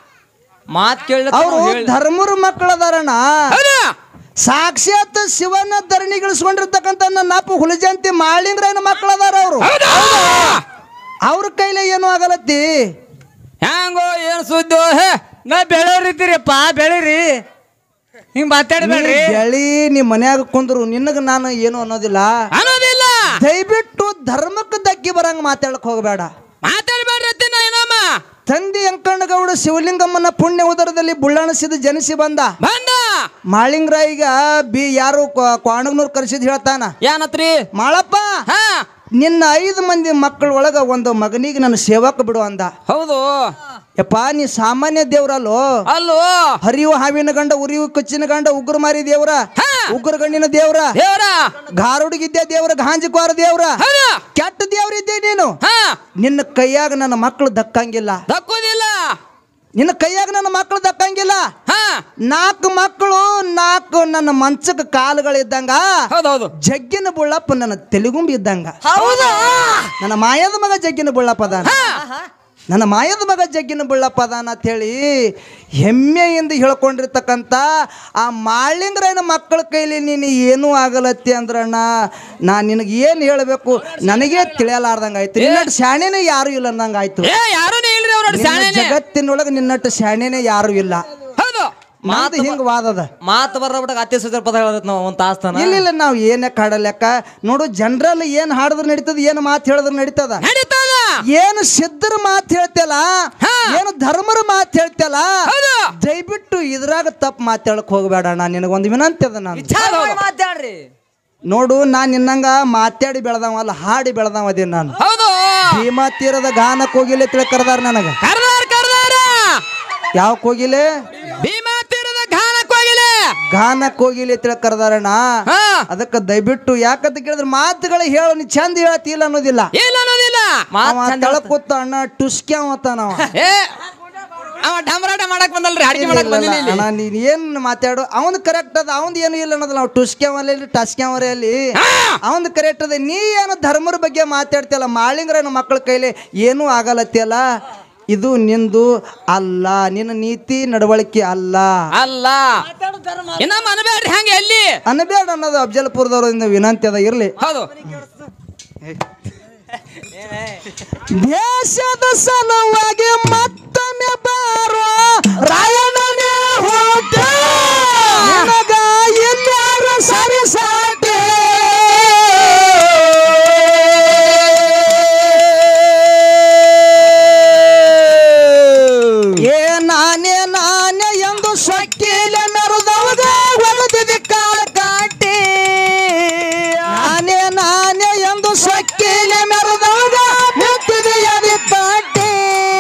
ಮಾತ್ ಕೇಳ ಅವರು ಧರ್ಮರ ಮಕ್ಕಳದಾರಣ್ಣ ಹೌದು ಸಾಕ್ಷಾತ್ ಶಿವನ ಧರಣಿಗಿಳಿಸ್ಕೊಂಡಿರ್ತಕ್ಕಂಥ ನನ್ನ ಅಪ್ಪ ಹುಲಿಜಂತಿ ಮಾಳಿಂಗ್ರನ ಮಕ್ಕಳದಾರ ಅವರು ಹೌದು ಅವ್ರ ಕೈಲಿ ಏನು ಆಗಲತ್ತಿ ಹೆಂಗೋ ಏನ್ ಸುದ್ದಿ ಹೇ ನಾ ಬೆಳೆಯೋರಿದ್ದೀರಿಪ್ಪ ಬೆಳೀರಿ ಹಿಂಗ್ ಮಾತಾಡಬೇಡ್ರಿ ನೀ ಬೆಳಿ ನೀ ಮನ್ಯಾಗ ಕುಂದ್ರು ನಿನಗ ನಾನು ಏನು ಅನ್ನೋದಿಲ್ಲ ಅನ್ನೋದಿಲ್ಲ ದಯವಿಟ್ಟು ಧರ್ಮಕ್ಕೆ ದಕ್ಕಿ ಬರಂಗ ಮಾತಾಡಕ್ ಹೋಗಬೇಡ ಮಾತಾಡ್ಬೇಡ್ರಿ ಅತ್ತಿ ನಾ ಏನಮ್ಮ ತಂದೆ ಅಂಕಣ್ಣಗೌಡ ಶಿವಲಿಂಗಮ್ಮನ ಪುಣ್ಯ ಉದರದಲ್ಲಿ ಬುಳ್ಳಾಣಿಸಿದ ಜನಿಸಿ ಬಂದ ಬಂದ ಮಾಳಿಂಗ್ರಾಯಿಗ ಬಿ ಯಾರು ಕ್ವಾಣಗ್ನೂರ್ ಕರೆಸಿದ್ ಹೇಳ್ತಾನ ಏನತ್ರಿ ಮಾಳಪ್ಪ ಹಾ ನಿನ್ನ ಐದು ಮಂದಿ ಮಕ್ಕಳ ಒಳಗ ಒಂದು ಮಗನಿಗೆ ನನ್ನ ಸೇವಕ ಬಿಡು ಅಂದ ಹೌದು ಯಪ್ಪ ನೀ ಸಾಮಾನ್ಯ ದೇವ್ರಲ್ಲೋ ಅಲ್ಲೋ ಹರಿಯುವ ಹಾವಿನ ಗಂಡ ಉರಿಯುವ ಕಚ್ಚಿನ ಗಂಡ ಉಗ್ರ ಮಾರಿ ದೇವ್ರ ಹಾ ಉಗ್ರ ಗಂಡಿನ ದೇವ್ರ ದೇವರ ಗಾರುಡಿಗಿದ್ದೆ ದೇವ್ರ ಗಾಂಜಿಕ್ವಾರ ದೇವ್ರ ಹೌದು ಕೆಟ್ಟ ದೇವ್ರಿದ್ದೆ ನೀನು ಹಾ ನಿನ್ನ ಕೈಯಾಗ ನನ್ನ ಮಕ್ಕಳು ದಕ್ಕಂಗಿಲ್ಲ ದಕ್ಕೋದಿಲ್ಲ ನಿನ್ನ ಕೈಯಾಗ ನನ್ನ ಮಕ್ಕಳು ದಕ್ಕಂಗಿಲ್ಲ ಹಾ ನಾಲ್ಕು ಮಕ್ಕಳು ನಾಲ್ಕು ನನ್ನ ಮಂಚಕ್ಕೆ ಕಾಲುಗಳಿದ್ದಂಗ ಹೌದೌದು ಜಗ್ಗಿನ ಬುಳ್ಳಪ್ಪ ನನ್ನ ತೆಲುಗುಂಬಿ ಇದ್ದಂಗ ಹೌದಾ ನನ್ನ ಮಾಯದ ಮಗ ಜಗ್ಗಿನ ಬುಳ್ಳಪ್ಪ ಅದಾನ ನನ್ನ ಮಾಯದ ಮಗ ಜಗ್ಗಿನ ಬುಳ್ಳಪ್ಪ ಅದಾನ ಅಂತ ಹೇಳಿ ಹೆಮ್ಮೆಯಿಂದ ಹೇಳ್ಕೊಂಡಿರ್ತಕ್ಕಂಥ ಆ ಮಾಳಿಂಗ್ರನ ಮಕ್ಕಳ ಕೈಲಿ ನೀನು ಏನೂ ಆಗಲತ್ತಿ ಅಂದ್ರಣ್ಣ ನಾ ನಿನಗೆ ಏನು ಹೇಳಬೇಕು ನನಗೇ ತಿಳಿಯಲಾರ್ದಂಗೆ ಆಯ್ತು ನಿನ್ನಟ್ಟು ಶಾಣೆನೇ ಯಾರು ಇಲ್ಲ ಅನ್ನಂಗೆ ಆಯ್ತು ಏ ಯಾರು ಇಲ್ರಿ ಅವ್ರ ನಿನ್ನ ಶಾಣೆನೆ ಜಗತ್ತಿನೊಳಗೆ ನಿನ್ನಟ್ಟು ಶಾಣೆನೇ ಯಾರು ಇಲ್ಲ ಹೌದು ಮಾತು ಹಿಂಗೆ ವಾದದ ಮಾತು ಬರಬಿಟ್ಟಾಗ ಅತ್ತೆ ಸುಧಾರ ಪದ ಹೇಳತ್ ನಾವು ಒಂದು ತಾಸ್ತಾನ ಇಲ್ಲ ಇಲ್ಲ ನಾವು ಏನೇ ಹಾಡಲೆಕ್ಕ ನೋಡು ಜನರಲ್ ಏನು ಹಾಡಿದ್ರೆ ನಡೀತದ ಏನು ಮಾತು ಹೇಳಿದ್ರೆ ನಡೀತದ ನಡೀತದ ಏನು ಸಿದ್ಧರ ಮಾತು ಹೇಳ್ತಲ್ಲ ಹಾ. ಏನು ಧರ್ಮರ ಮಾತು ಹೇಳ್ತಲ್ಲ ಹೌದು ದಯವಿಟ್ಟು ಇದ್ರಾಗ ತಪ್ಪು ಮಾತಾಡಕ್ ಹೋಗಬೇಡ ಅಣ್ಣ ನಿನಗೊಂದು ವಿನಂತಿ ಅದ ನಾನು ಮಾತಾಡ್ರಿ ನೋಡು ನಾನು ನಿನ್ನಂಗ ಮಾತಾಡಿ ಬೆಳೆದವ ಅಲ್ಲ ಹಾಡಿ ಬೆಳೆದವ ಅದೇ ನಾನು ಹೌದು ಭೀಮಾ ತೀರದ ಗಾನಕ್ಕೆ ಹೋಗಿಲ್ಲ ತಿಳಿ ಕರೆದಾರ ನನಗ ಕರ್ದಾರ ಕರ್ದಾರ ಯಾವಕ್ ಹೋಗಿಲೆ ಭೀಮಾ ತೀರದ ಘಾನಕ್ ಹೋಗಿಲೆ ಗಾನಕ್ಕೆ ಹೋಗಿಲ್ಲ ತಿಳಿ ಕರೆದಾರಣ್ಣ ಹಾ ಅದಕ್ಕೆ ದಯವಿಟ್ಟು ಯಾಕಂತ ಕೇಳಿದ್ರೆ ಮಾತುಗಳು ಹೇಳು ನೀ ಚಂದ ಹೇಳ್ತಿಲ್ಲ ಅನ್ನೋದಿಲ್ಲ ಇಲ್ಲ ಅನ್ನೋದಿಲ್ಲ ಅವ ತೆಳಕ್ ಕೂತ ಅಣ್ಣ ಟುಸ್ಕ್ಯಾವತ್ತ ನಾವ ಏ ಅವ ಡಮರಾಟ ಮಾಡಕ್ ಬಂದಲ್ರಿ ಅಡಿಗೆ ಮಾಡಕ್ ಬಂದಿಲ್ಲ ಇಲ್ಲಿ ಅಣ್ಣ ನೀನ್ ಏನ್ ಮಾತಾಡು ಅವನ್ ಕರೆಕ್ಟ್ ಅದ ಅವನ್ ಏನು ಇಲ್ಲ ಅನ್ನೋದು ನಾವು ಟುಸ್ಕ್ಯಾವಲ್ಲಿ ಟಸ್ಕ್ಯಾವರಲ್ಲಿ ಅವನ್ ಕರೆಕ್ಟ್ ಅದ ನೀ ಏನು ಧರ್ಮರ ಬಗ್ಗೆ ಮಾತಾಡ್ತಿಯಲ್ಲ ಮಾಳಿಂಗ್ರನ ಮಕ್ಕಳ ಕೈಲಿ ಏನೂ ಆಗಲತ್ತಿಯಲ್ಲ ಇದು ನಿಂದು ಅಲ್ಲ ನಿನ್ನ ನೀತಿ ನಡವಳಿಕೆ ಅಲ್ಲ ಅಲ್ಲ ಇನ್ನೊಮ್ಮೆ ಅನ್ಬೇಡ್ರಿ ಹಂಗೆ ಎಲ್ಲಿ ಅನ್ನಬೇಡ ಅನ್ನೋದು ಅಫ್ಜಲ್ಪುರದವರಿಂದ ವಿನಂತಿ ಅದ ಇರ್ಲಿ ಹೌದು ದೇಶದ ಸಲುವಾಗಿ ಮತ್ತೊಮ್ಮೆ ಬಾರೋ ರಾಯಣನೇ ಹೋದ ನಿನಗ ಎಲ್ಲಾರು ಸರಿ ಸಾಟಿ ಏ ನಾನೇ ನಾನೇ ಎಂದು ಸೊಕ್ಕಿಲೆ ಮೆರೆದವಾಗ ಒಳದಿದೆ ಕಾಲ ಕಾಟಿ ನಾನೇ ನಾನೇ ಎಂದು ಸೊಕ್ಕಿಲೆ ಮೆರೆದವಾಗ ನಿಂತಿದೆ ಎದೆ ಪಾಟಿ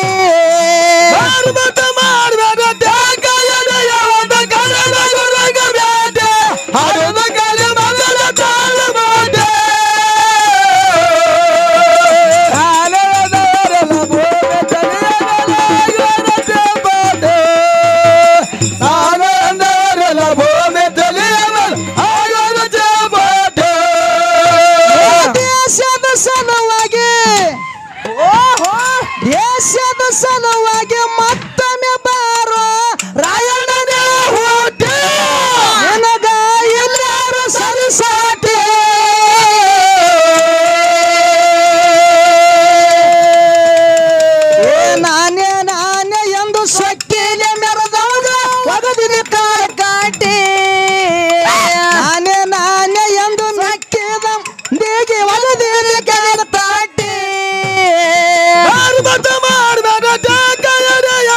ದೇಶದ ಸಲುವಾಗಿ ದೇಶದ ಸಲುವಾಗಿ ಮತ್ತೊಮ್ಮೆ ಬಾರೋ ರಾಯಣನೇ ಹುಟ್ಟ ನಿನಗ ಎಲ್ಲಾರು ಸರಿಸಾಟಿ ಏ ನಾನೇ ನಾನೇ ಎಂದು ಸೊಕ್ಕಿಲೆ ಮೆರೆದವಾಗ ಒಗದಿದೆ ಕಾರ ಕಾಟಿ ನಾನೇ ನಾನೇ ಎಂದು ನಕ್ಕಿದ ದೇಗಿ ಒಗದಿದೆ ಕಾರ ಕಾಟಿ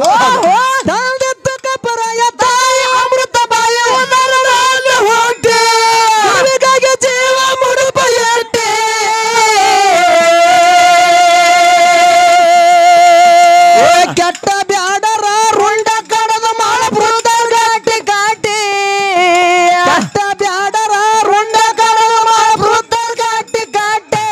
ತಂದೆತ್ತು ಕಪರಾಯ ತಾಯಿ ಅಮೃತ ಬಾಯಿ ಉದರದಲ್ಲಿ ಹೊಂಟೆ ಗುರುವಿಗಾಗಿ ಜೀವ ಮುಡುಪ ಎಟ್ಟೆ ಏ ಕೆಟ್ಟ ಬ್ಯಾಡರ ರುಂಡ ಕಡದ ಮಾಳ ಗಾಟಿ ಗಾಟಿ ಕೆಟ್ಟ ಬ್ಯಾಡರ ರುಂಡ ಕಡದ ಮಾಳ ಗಾಟಿ ಗಾಟಿ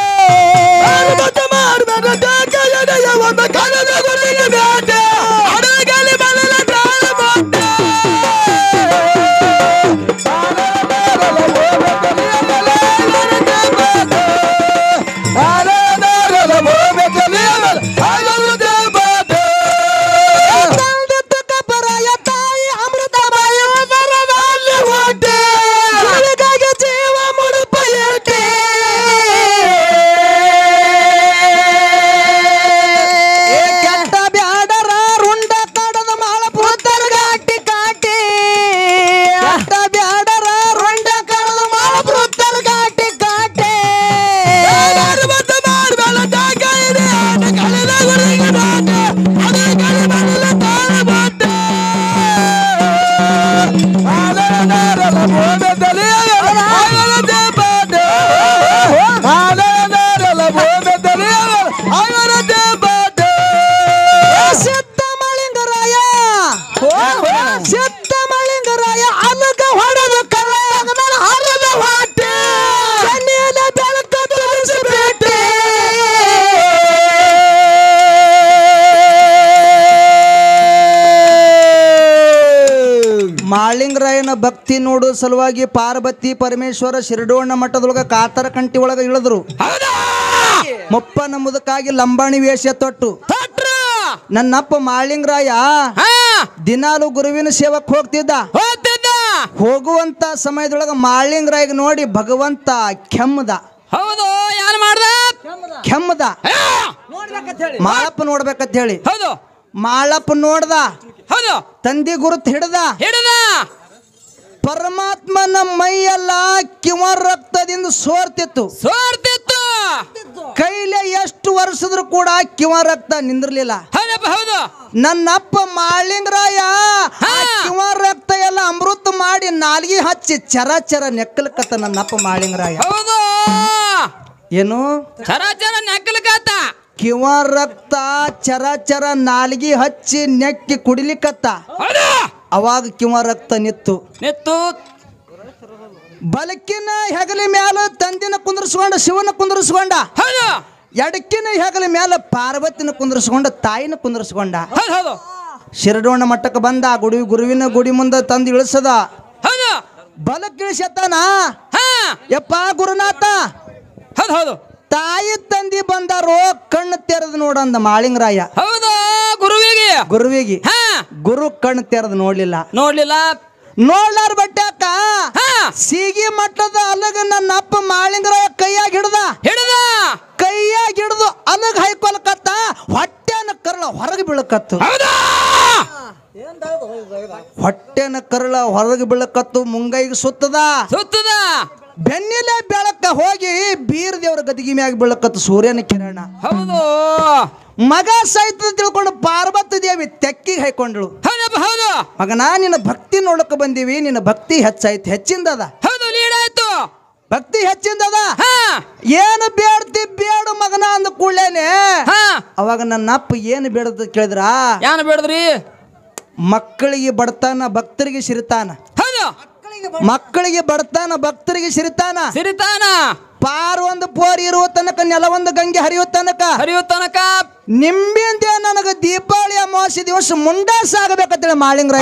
ತಂದೆತ್ತು ಕಪರಾಯ ತಾಯಿ ಅಮೃತ ಬಾಯಿ ಉದರದಲ್ಲಿ ಹೊಂಟೆ ಗುರುವಿಗಾಗಿ ಜೀವ ಮುಡುಪ ಎಟ್ಟೆ ಏ ಕೆಟ್ಟ ಬ್ಯಾಡರ ರುಂಡ ಕಡದ ಮಾಳ ಗಾಟಿ ಕಾಟಿ ಕೆಟ್ಟ ಬ್ಯಾಡರ ರುಂಡ ಕಡದ ಮಾಳ ಗಾಟಿ ಕಾಟಿ ಸಿದ್ಧ ಮಳಿಂಗರಾಯ ಸಿದ್ಧ ಮಳಿಂಗರಾಯ ಅಲಗ ಹೊಡೆದು ಕಲ್ಲ ಹರದ ಹೊಟ್ಟೆ ಕಣ್ಣಿನ ಬೆಳಕ ಬೆಳೆಸಿಬಿಟ್ಟೆ ಮಾಳಿಂಗರಾಯನ ಭಕ್ತಿ ನೋಡೋ ಸಲುವಾಗಿ ಪಾರ್ವತಿ ಪರಮೇಶ್ವರ ಶಿರಡೋಣ ಮಠದೊಳಗ ಕಾತರ ಕಂಟಿ ಒಳಗ ಇಳಿದ್ರು ಮುಪ್ಪನ ಮುದಕಾಗಿ ಲಂಬಾಣಿ ವೇಷ ತೊಟ್ಟು ನನ್ನಪ್ಪ ಮಾಳಿಂಗರಾಯ ಹಾ ದಿನಾಲು ಗುರುವಿನ ಸೇವಕ್ ಹೋಗ್ತಿದ್ದ ಹೋಗ್ತಿದ್ದ ಹೋಗುವಂತ ಸಮಯದೊಳಗ ಮಾಳಿಂಗರಾಯಗ ನೋಡಿ ಭಗವಂತ ಕೆಮ್ಮದ ಹೌದು ಯಾರು ಮಾಡ್ದ ಕೆಮ್ಮದ ಹಾ, ಮಾಳಪ್ಪ ನೋಡ್ಬೇಕಂತ ಹೇಳಿ ಹೌದು ಮಾಳಪ್ಪ ನೋಡ್ದ ಹೌದು ತಂದಿ ಗುರುತ್ ಹಿಡ್ದ ಹಿಡಿದ ಪರಮಾತ್ಮನ ಮೈಯೆಲ್ಲ ಕಿವ ರಕ್ತದಿಂದ ಸೋರ್ತಿತ್ತು ಸೋರ್ತಿತ್ತು ಕೈಲೆ ಎಷ್ಟು ವರ್ಷದ್ರು ಕೂಡ ಕಿವ ರಕ್ತ ನಿಂದಿರ್ಲಿಲ್ಲ ಹೌದಪ್ಪ ಹೌದು ನನ್ನಪ್ಪ ಮಾಳಿಂಗರಾಯ ಆ ಕಿವ ರಕ್ತ ಎಲ್ಲ ಅಮೃತ ಮಾಡಿ ನಾಲ್ಗಿ ಹಚ್ಚಿ ಚರ ಚರ ನೆಕ್ಕಲಕತ್ತ ನನ್ನಪ್ಪ ಮಾಳಿಂಗರಾಯ ಹೌದು ಏನು ಚರಾಚರ ನೆಕ್ಕಲಕಾತ ಕಿವ ರಕ್ತ ಚರ ಚರ ನಾಲ್ಗಿ ಹಚ್ಚಿ ನೆಕ್ಕಿ ಕುಡಿಲಿಕತ್ತ ಹೌದು ಅವಾಗ ಕಿವ ರಕ್ತ ನಿತ್ತು ನಿತ್ತು ಬಲಕಿನ ಹೆಗಲಿ ಮ್ಯಾಲ ತಂದಿನ ಕುಂದ್ರಸ್ಕೊಂಡ ಶಿವನ ಕುಂದ್ರಸ್ಕೊಂಡ ಹೌದು ಎಡಕಿನ ಹೆಗಲ ಮ್ಯಾಲ ಪಾರ್ವತಿನ ಕುಂದ್ರಸ್ಕೊಂಡ ತಾಯಿನ ಕುಂದ್ರಸ್ಕೊಂಡ ಹೌದು ಹೌದು ಶಿರಡೋಣ ಮಟ್ಟಕ್ಕೆ ಬಂದ ಗುಡಿ ಗುರುವಿನ ಗುಡಿ ಮುಂದೆ ತಂದು ಇಳಿಸದ ಹೌದು ಬಲಕ್ ಇಳಿಸತ್ತಾನ ಹಾ ಯಪ್ಪ ಗುರುನಾಥ ಹೌದು ಹೌದು ತಾಯಿ ತಂದಿ ಬಂದಾರೋ ಕಣ್ಣು ತೆರೆದು ನೋಡಂದ ಮಾಳಿಂಗರಾಯ ಹೌದು ಗುರುವಿಗೆ ಗುರುವಿಗೆ ಹಾ ಗುರು ಕಣ್ಣು ತೆರೆದು ನೋಡ್ಲಿಲ್ಲ ನೋಡ್ಲಿಲ್ಲ ನೋಡ್ಲಾರ ಬಟ್ಟಾಕ ಹಾ ಸೀಗಿ ಮಟ್ಟದ ಅಲಗ ನನ್ನ ಅಪ್ಪ ಮಾಳಿಂಗರಾಯ ಕೈಯಾಗ ಹಿಡ್ದ ಹಿಡಿದ ಕೈಯಾಗ ಹಿಡ್ದು ಅಲಗ ಹೈಕೊಲ್ಕತ್ತ ಹೊಟ್ಟೆನ ಕರಳ ಹೊರಗೆ ಬೀಳಕತ್ತು ಹೌದಾ ಹೊಟ್ಟೆನ ಕರಳ ಹೊರಗೆ ಬೀಳಕತ್ತು ಮುಂಗೈಗೆ ಸುತ್ತದ ಸುತ್ತದ ಬೆನ್ನಿಲೆ ಬೆಳಕ ಹೋಗಿ ಬೀರ್ ದೇವ್ರ ಗದಿಗೆ ಮ್ಯಾಗ ಬೀಳಕತ್ತು ಸೂರ್ಯನ ಕಿರಣ ಹೌದು ಮಗ ಸಹಿತ ತಿಳ್ಕೊಂಡು ಪಾರ್ವತಿ ದೇವಿ ತೆಕ್ಕಿಗೆ ಹೈಕೊಂಡ್ಳು ಹೌದಪ್ಪ ಹೌದು ಮಗನ ನಿನ್ನ ಭಕ್ತಿ ನೋಡಕ ಬಂದೀವಿ ನಿನ್ನ ಭಕ್ತಿ ಹೆಚ್ಚಾಯ್ತು ಹೆಚ್ಚಿಂದದ ಹೌದು ಲೀಡ್ ಆಯ್ತು ಭಕ್ತಿ ಹೆಚ್ಚಿಂದದ ಹಾ ಏನು ಬೇಡ್ತಿ ಬೇಡು ಮಗನ ಅಂದ ಕೂಡಲೇನೆ ಹಾ ಅವಾಗ ನನ್ನ ಅಪ್ಪ ಏನು ಬೇಡದ ಕೇಳಿದ್ರ ಯಾನ ಬೇಡದ್ರಿ ಮಕ್ಕಳಿಗೆ ಬಡತಾನ ಭಕ್ತರಿಗೆ ಸಿರಿತಾನ ಹೌದು ಮಕ್ಕಳಿಗೆ ಬಡತಾನ ಭಕ್ತರಿಗೆ ಸಿರಿತಾನ ಸಿರಿತಾನ ಪಾರು ಒಂದು ಪೋರ್ ಇರುವ ತನಕ ನೆಲ ಒಂದು ಗಂಗೆ ಹರಿಯುವ ತನಕ ಹರಿಯೋ ತನಕ ನಿಂಬಿಂದ ನನಗ ದೀಪಾವಳಿ ಅಮಾವಾಸ್ಯ ದಿವಸ ಮುಂಡಾಸ ಆಗಬೇಕಂತೇಳಿ ಮಾಳಿಂಗರಾಯ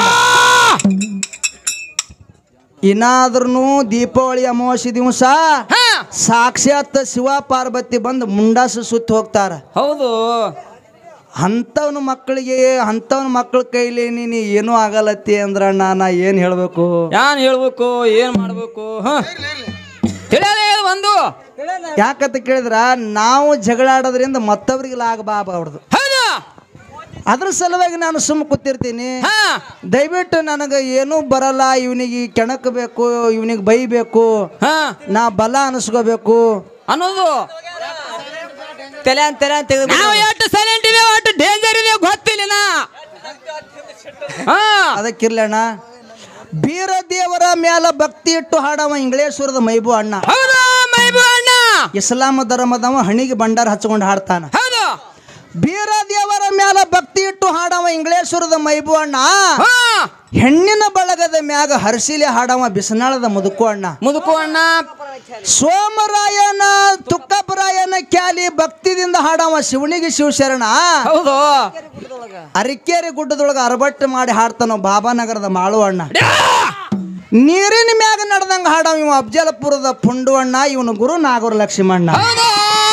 ಇನ್ನಾದ್ರೂ ದೀಪಾವಳಿ ಅಮಾವಾಸ್ಯ ದಿವಸ ಹಾ ಸಾಕ್ಷಾತ್ ಶಿವ ಪಾರ್ವತಿ ಬಂದು ಮುಂಡಾಸ ಸುತ್ತಿ ಹೋಗ್ತಾರ ಹೌದು ಅಂಥವ್ನ ಮಕ್ಕಳಿಗೆ ಅಂಥವ್ನ ಮಕ್ಕಳ ಕೈಲಿ ನೀನು ಏನೂ ಆಗಲ್ಲತ್ತಿ ಅಂದ್ರ ನಾ ಏನು ಹೇಳಬೇಕು ಯಾನ್ ಹೇಳ್ಬೇಕು ಏನ್ ಮಾಡ್ಬೇಕು ಹ ತಿಳಿಯಲೇ ಇದು ಒಂದು ಯಾಕಂತ ಕೇಳಿದ್ರ ನಾವು ಜಗಳ ಆಡೋದ್ರಿಂದ ಮತ್ತೊಬ್ರಿಗೆ ಲಾಭ ಆಗ್ಬಾರ್ದು ಹೌದು ಅದ್ರ ಸಲುವಾಗಿ ನಾನು ಸುಮ್ಮ ಕೂತಿರ್ತೀನಿ ಹಾ ದಯವಿಟ್ಟು ನನಗೆ ಏನೂ ಬರಲ್ಲ ಇವನಿಗೆ ಕೆಣಕಬೇಕು ಇವನಿಗೆ ಬೈಬೇಕು ಹಾ ನಾ ಬಲ ಅನಿಸ್ಕೋಬೇಕು ಅನ್ನೋದು ತಲೆ ಅಂತ ತಲೆ ಅಂತ ತೆಗೆದು ನಾವು ಎಷ್ಟು ಸೈಲೆಂಟ್ ಇದೆ ಒಟ್ಟು ಡೇಂಜರ್ ಇದೆ ಗೊತ್ತಿಲ್ಲ ನಾ. ಹಾ ಅದಕ್ಕಿರ್ಲಣ್ಣ ಬೀರ ದೇವರ ಮ್ಯಾಲ ಭಕ್ತಿ ಇಟ್ಟು ಹಾಡವ ಇಂಗ್ಲೇಶ್ವರದ ಮೈಬು ಅಣ್ಣ ಹೌದು ಮೈಬು ಅಣ್ಣ ಇಸ್ಲಾಂ ಧರ್ಮದವ ಹಣಿಗೆ ಭಂಡಾರ ಹಚ್ಕೊಂಡು ಹಾಡ್ತಾನ ಹೌದು ಬೀರ ದೇವರ ಮ್ಯಾಲ ಭಕ್ತಿ ಇಟ್ಟು ಹಾಡವ ಇಂಗ್ಲೇಶ್ವರದ ಮೈಬು ಅಣ್ಣ ಹಾ ಹೆಣ್ಣಿನ ಬಳಗದ ಮ್ಯಾಗ ಹರ್ಸಿಲೆ ಹಾಡವ ಬಿಸನಾಳದ ಮುದುಕು ಅಣ್ಣ ಮುದುಕು ಅಣ್ಣ ಸೋಮರಾಯನ ತುಕ್ಕಪರಾಯನ ಕ್ಯಾಲಿ ಭಕ್ತಿದಿಂದ ಹಾಡವ ಶಿವನಿಗೆ ಶಿವಶರಣ ಹೌದು ಅರಿಕೇರಿ ಗುಡ್ಡದೊಳಗ ಅರಬಟ್ಟು ಮಾಡಿ ಹಾಡ್ತಾನೋ ಬಾಬಾನಗರದ ಮಾಳು ಅಣ್ಣ ನೀರಿನ ಮ್ಯಾಗ ನಡೆದಂಗ ಹಾಡವ ಇವ ಅಫ್ಜಲಪುರದ ಪುಂಡು ಅಣ್ಣ ಇವನು ಗುರು ನಾಗೂರು ಲಕ್ಷ್ಮಣ್ಣ ಹೌದು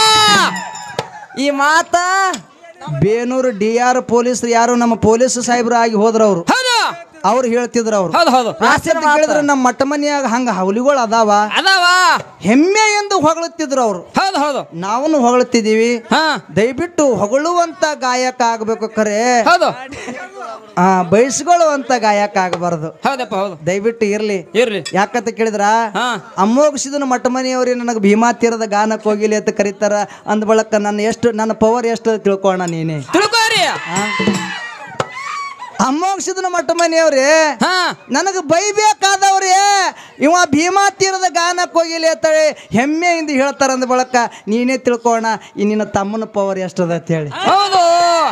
ಈ ಮಾತ ಬೇನೂರು ಡಿ ಆರ್ ಪೊಲೀಸರು ಯಾರು ನಮ್ಮ ಪೊಲೀಸ್ ಸಾಹೇಬ್ರು ಆಗಿ ಹೋದ್ರ ಅವ್ರು ಹೌದು ಅವ್ರು ಹೇಳ್ತಿದ್ರು ಅವ್ರು ಹೌದು ಹೌದು ಯಾಕಂತ ಕೇಳಿದ್ರೆ ನಮ್ಮ ಮಟ್ಟ ಮನಿಯಾಗ ಹಂಗ ಹವಲಿಗಳು ಅದಾವ ಅದಾವ ಹೆಮ್ಮೆ ಎಂದು ಹೊಗಳುತ್ತಿದ್ರು ಅವರು ಹೌದು ಹೌದು ನಾವು ಹೊಗಳುತ್ತಿದ್ದೀವಿ ಹಾ ದಯವಿಟ್ಟು ಹೊಗಳುವಂತ ಗಾಯಕ ಆಗ್ಬೇಕು ಖರೆ ಹೌದು ಆ ಬಯಸ್ಕೊಳ್ಳುವಂತ ಗಾಯಕ ಆಗಬಾರದು ಹೌದಪ್ಪ ಹೌದು ದಯವಿಟ್ಟು ಇರ್ಲಿ ಇರ್ಲಿ ಯಾಕಂತ ಕೇಳಿದ್ರ ಹಾ ಅಮ್ಮೋಗಿಸಿದನು ಮಟ್ಟ ಮನೆಯವ್ರಿ ನನಗೆ ಭೀಮಾ ತೀರದ ಗಾನಕ್ಕೆ ಹೋಗಿಲಿ ಅಂತ ಕರೀತಾರ ಅಂದ ಬಳಕ ನನ್ನ ಎಷ್ಟು ನನ್ನ ಪವರ್ ಎಷ್ಟು ಅಂತ ತಿಳ್ಕೋಣ ನೀನೆ ತಿಳ್ಕೋರಿ ಅಮ್ಮೋಗಿಸಿದನ ಮಟ್ಟ ಮನೆಯವ್ರಿ ಹಾ ನನಗೆ ಬೈಬೇಕಾದವ್ರಿ ಇವ ಭೀಮಾ ತೀರದ ಗಾನಕ್ಕೆ ಹೋಗಿಲಿ ಅಂತೇಳಿ ಹೆಮ್ಮೆಯಿಂದ ಹೇಳ್ತಾರ ಅಂದ ಬಳಕ ನೀನೇ ತಿಳ್ಕೋಣ ಈ ನಿನ್ನ ತಮ್ಮನ ಪವರ್ ಎಷ್ಟದ ಅಂತ ಹೇಳಿ ಹೌದು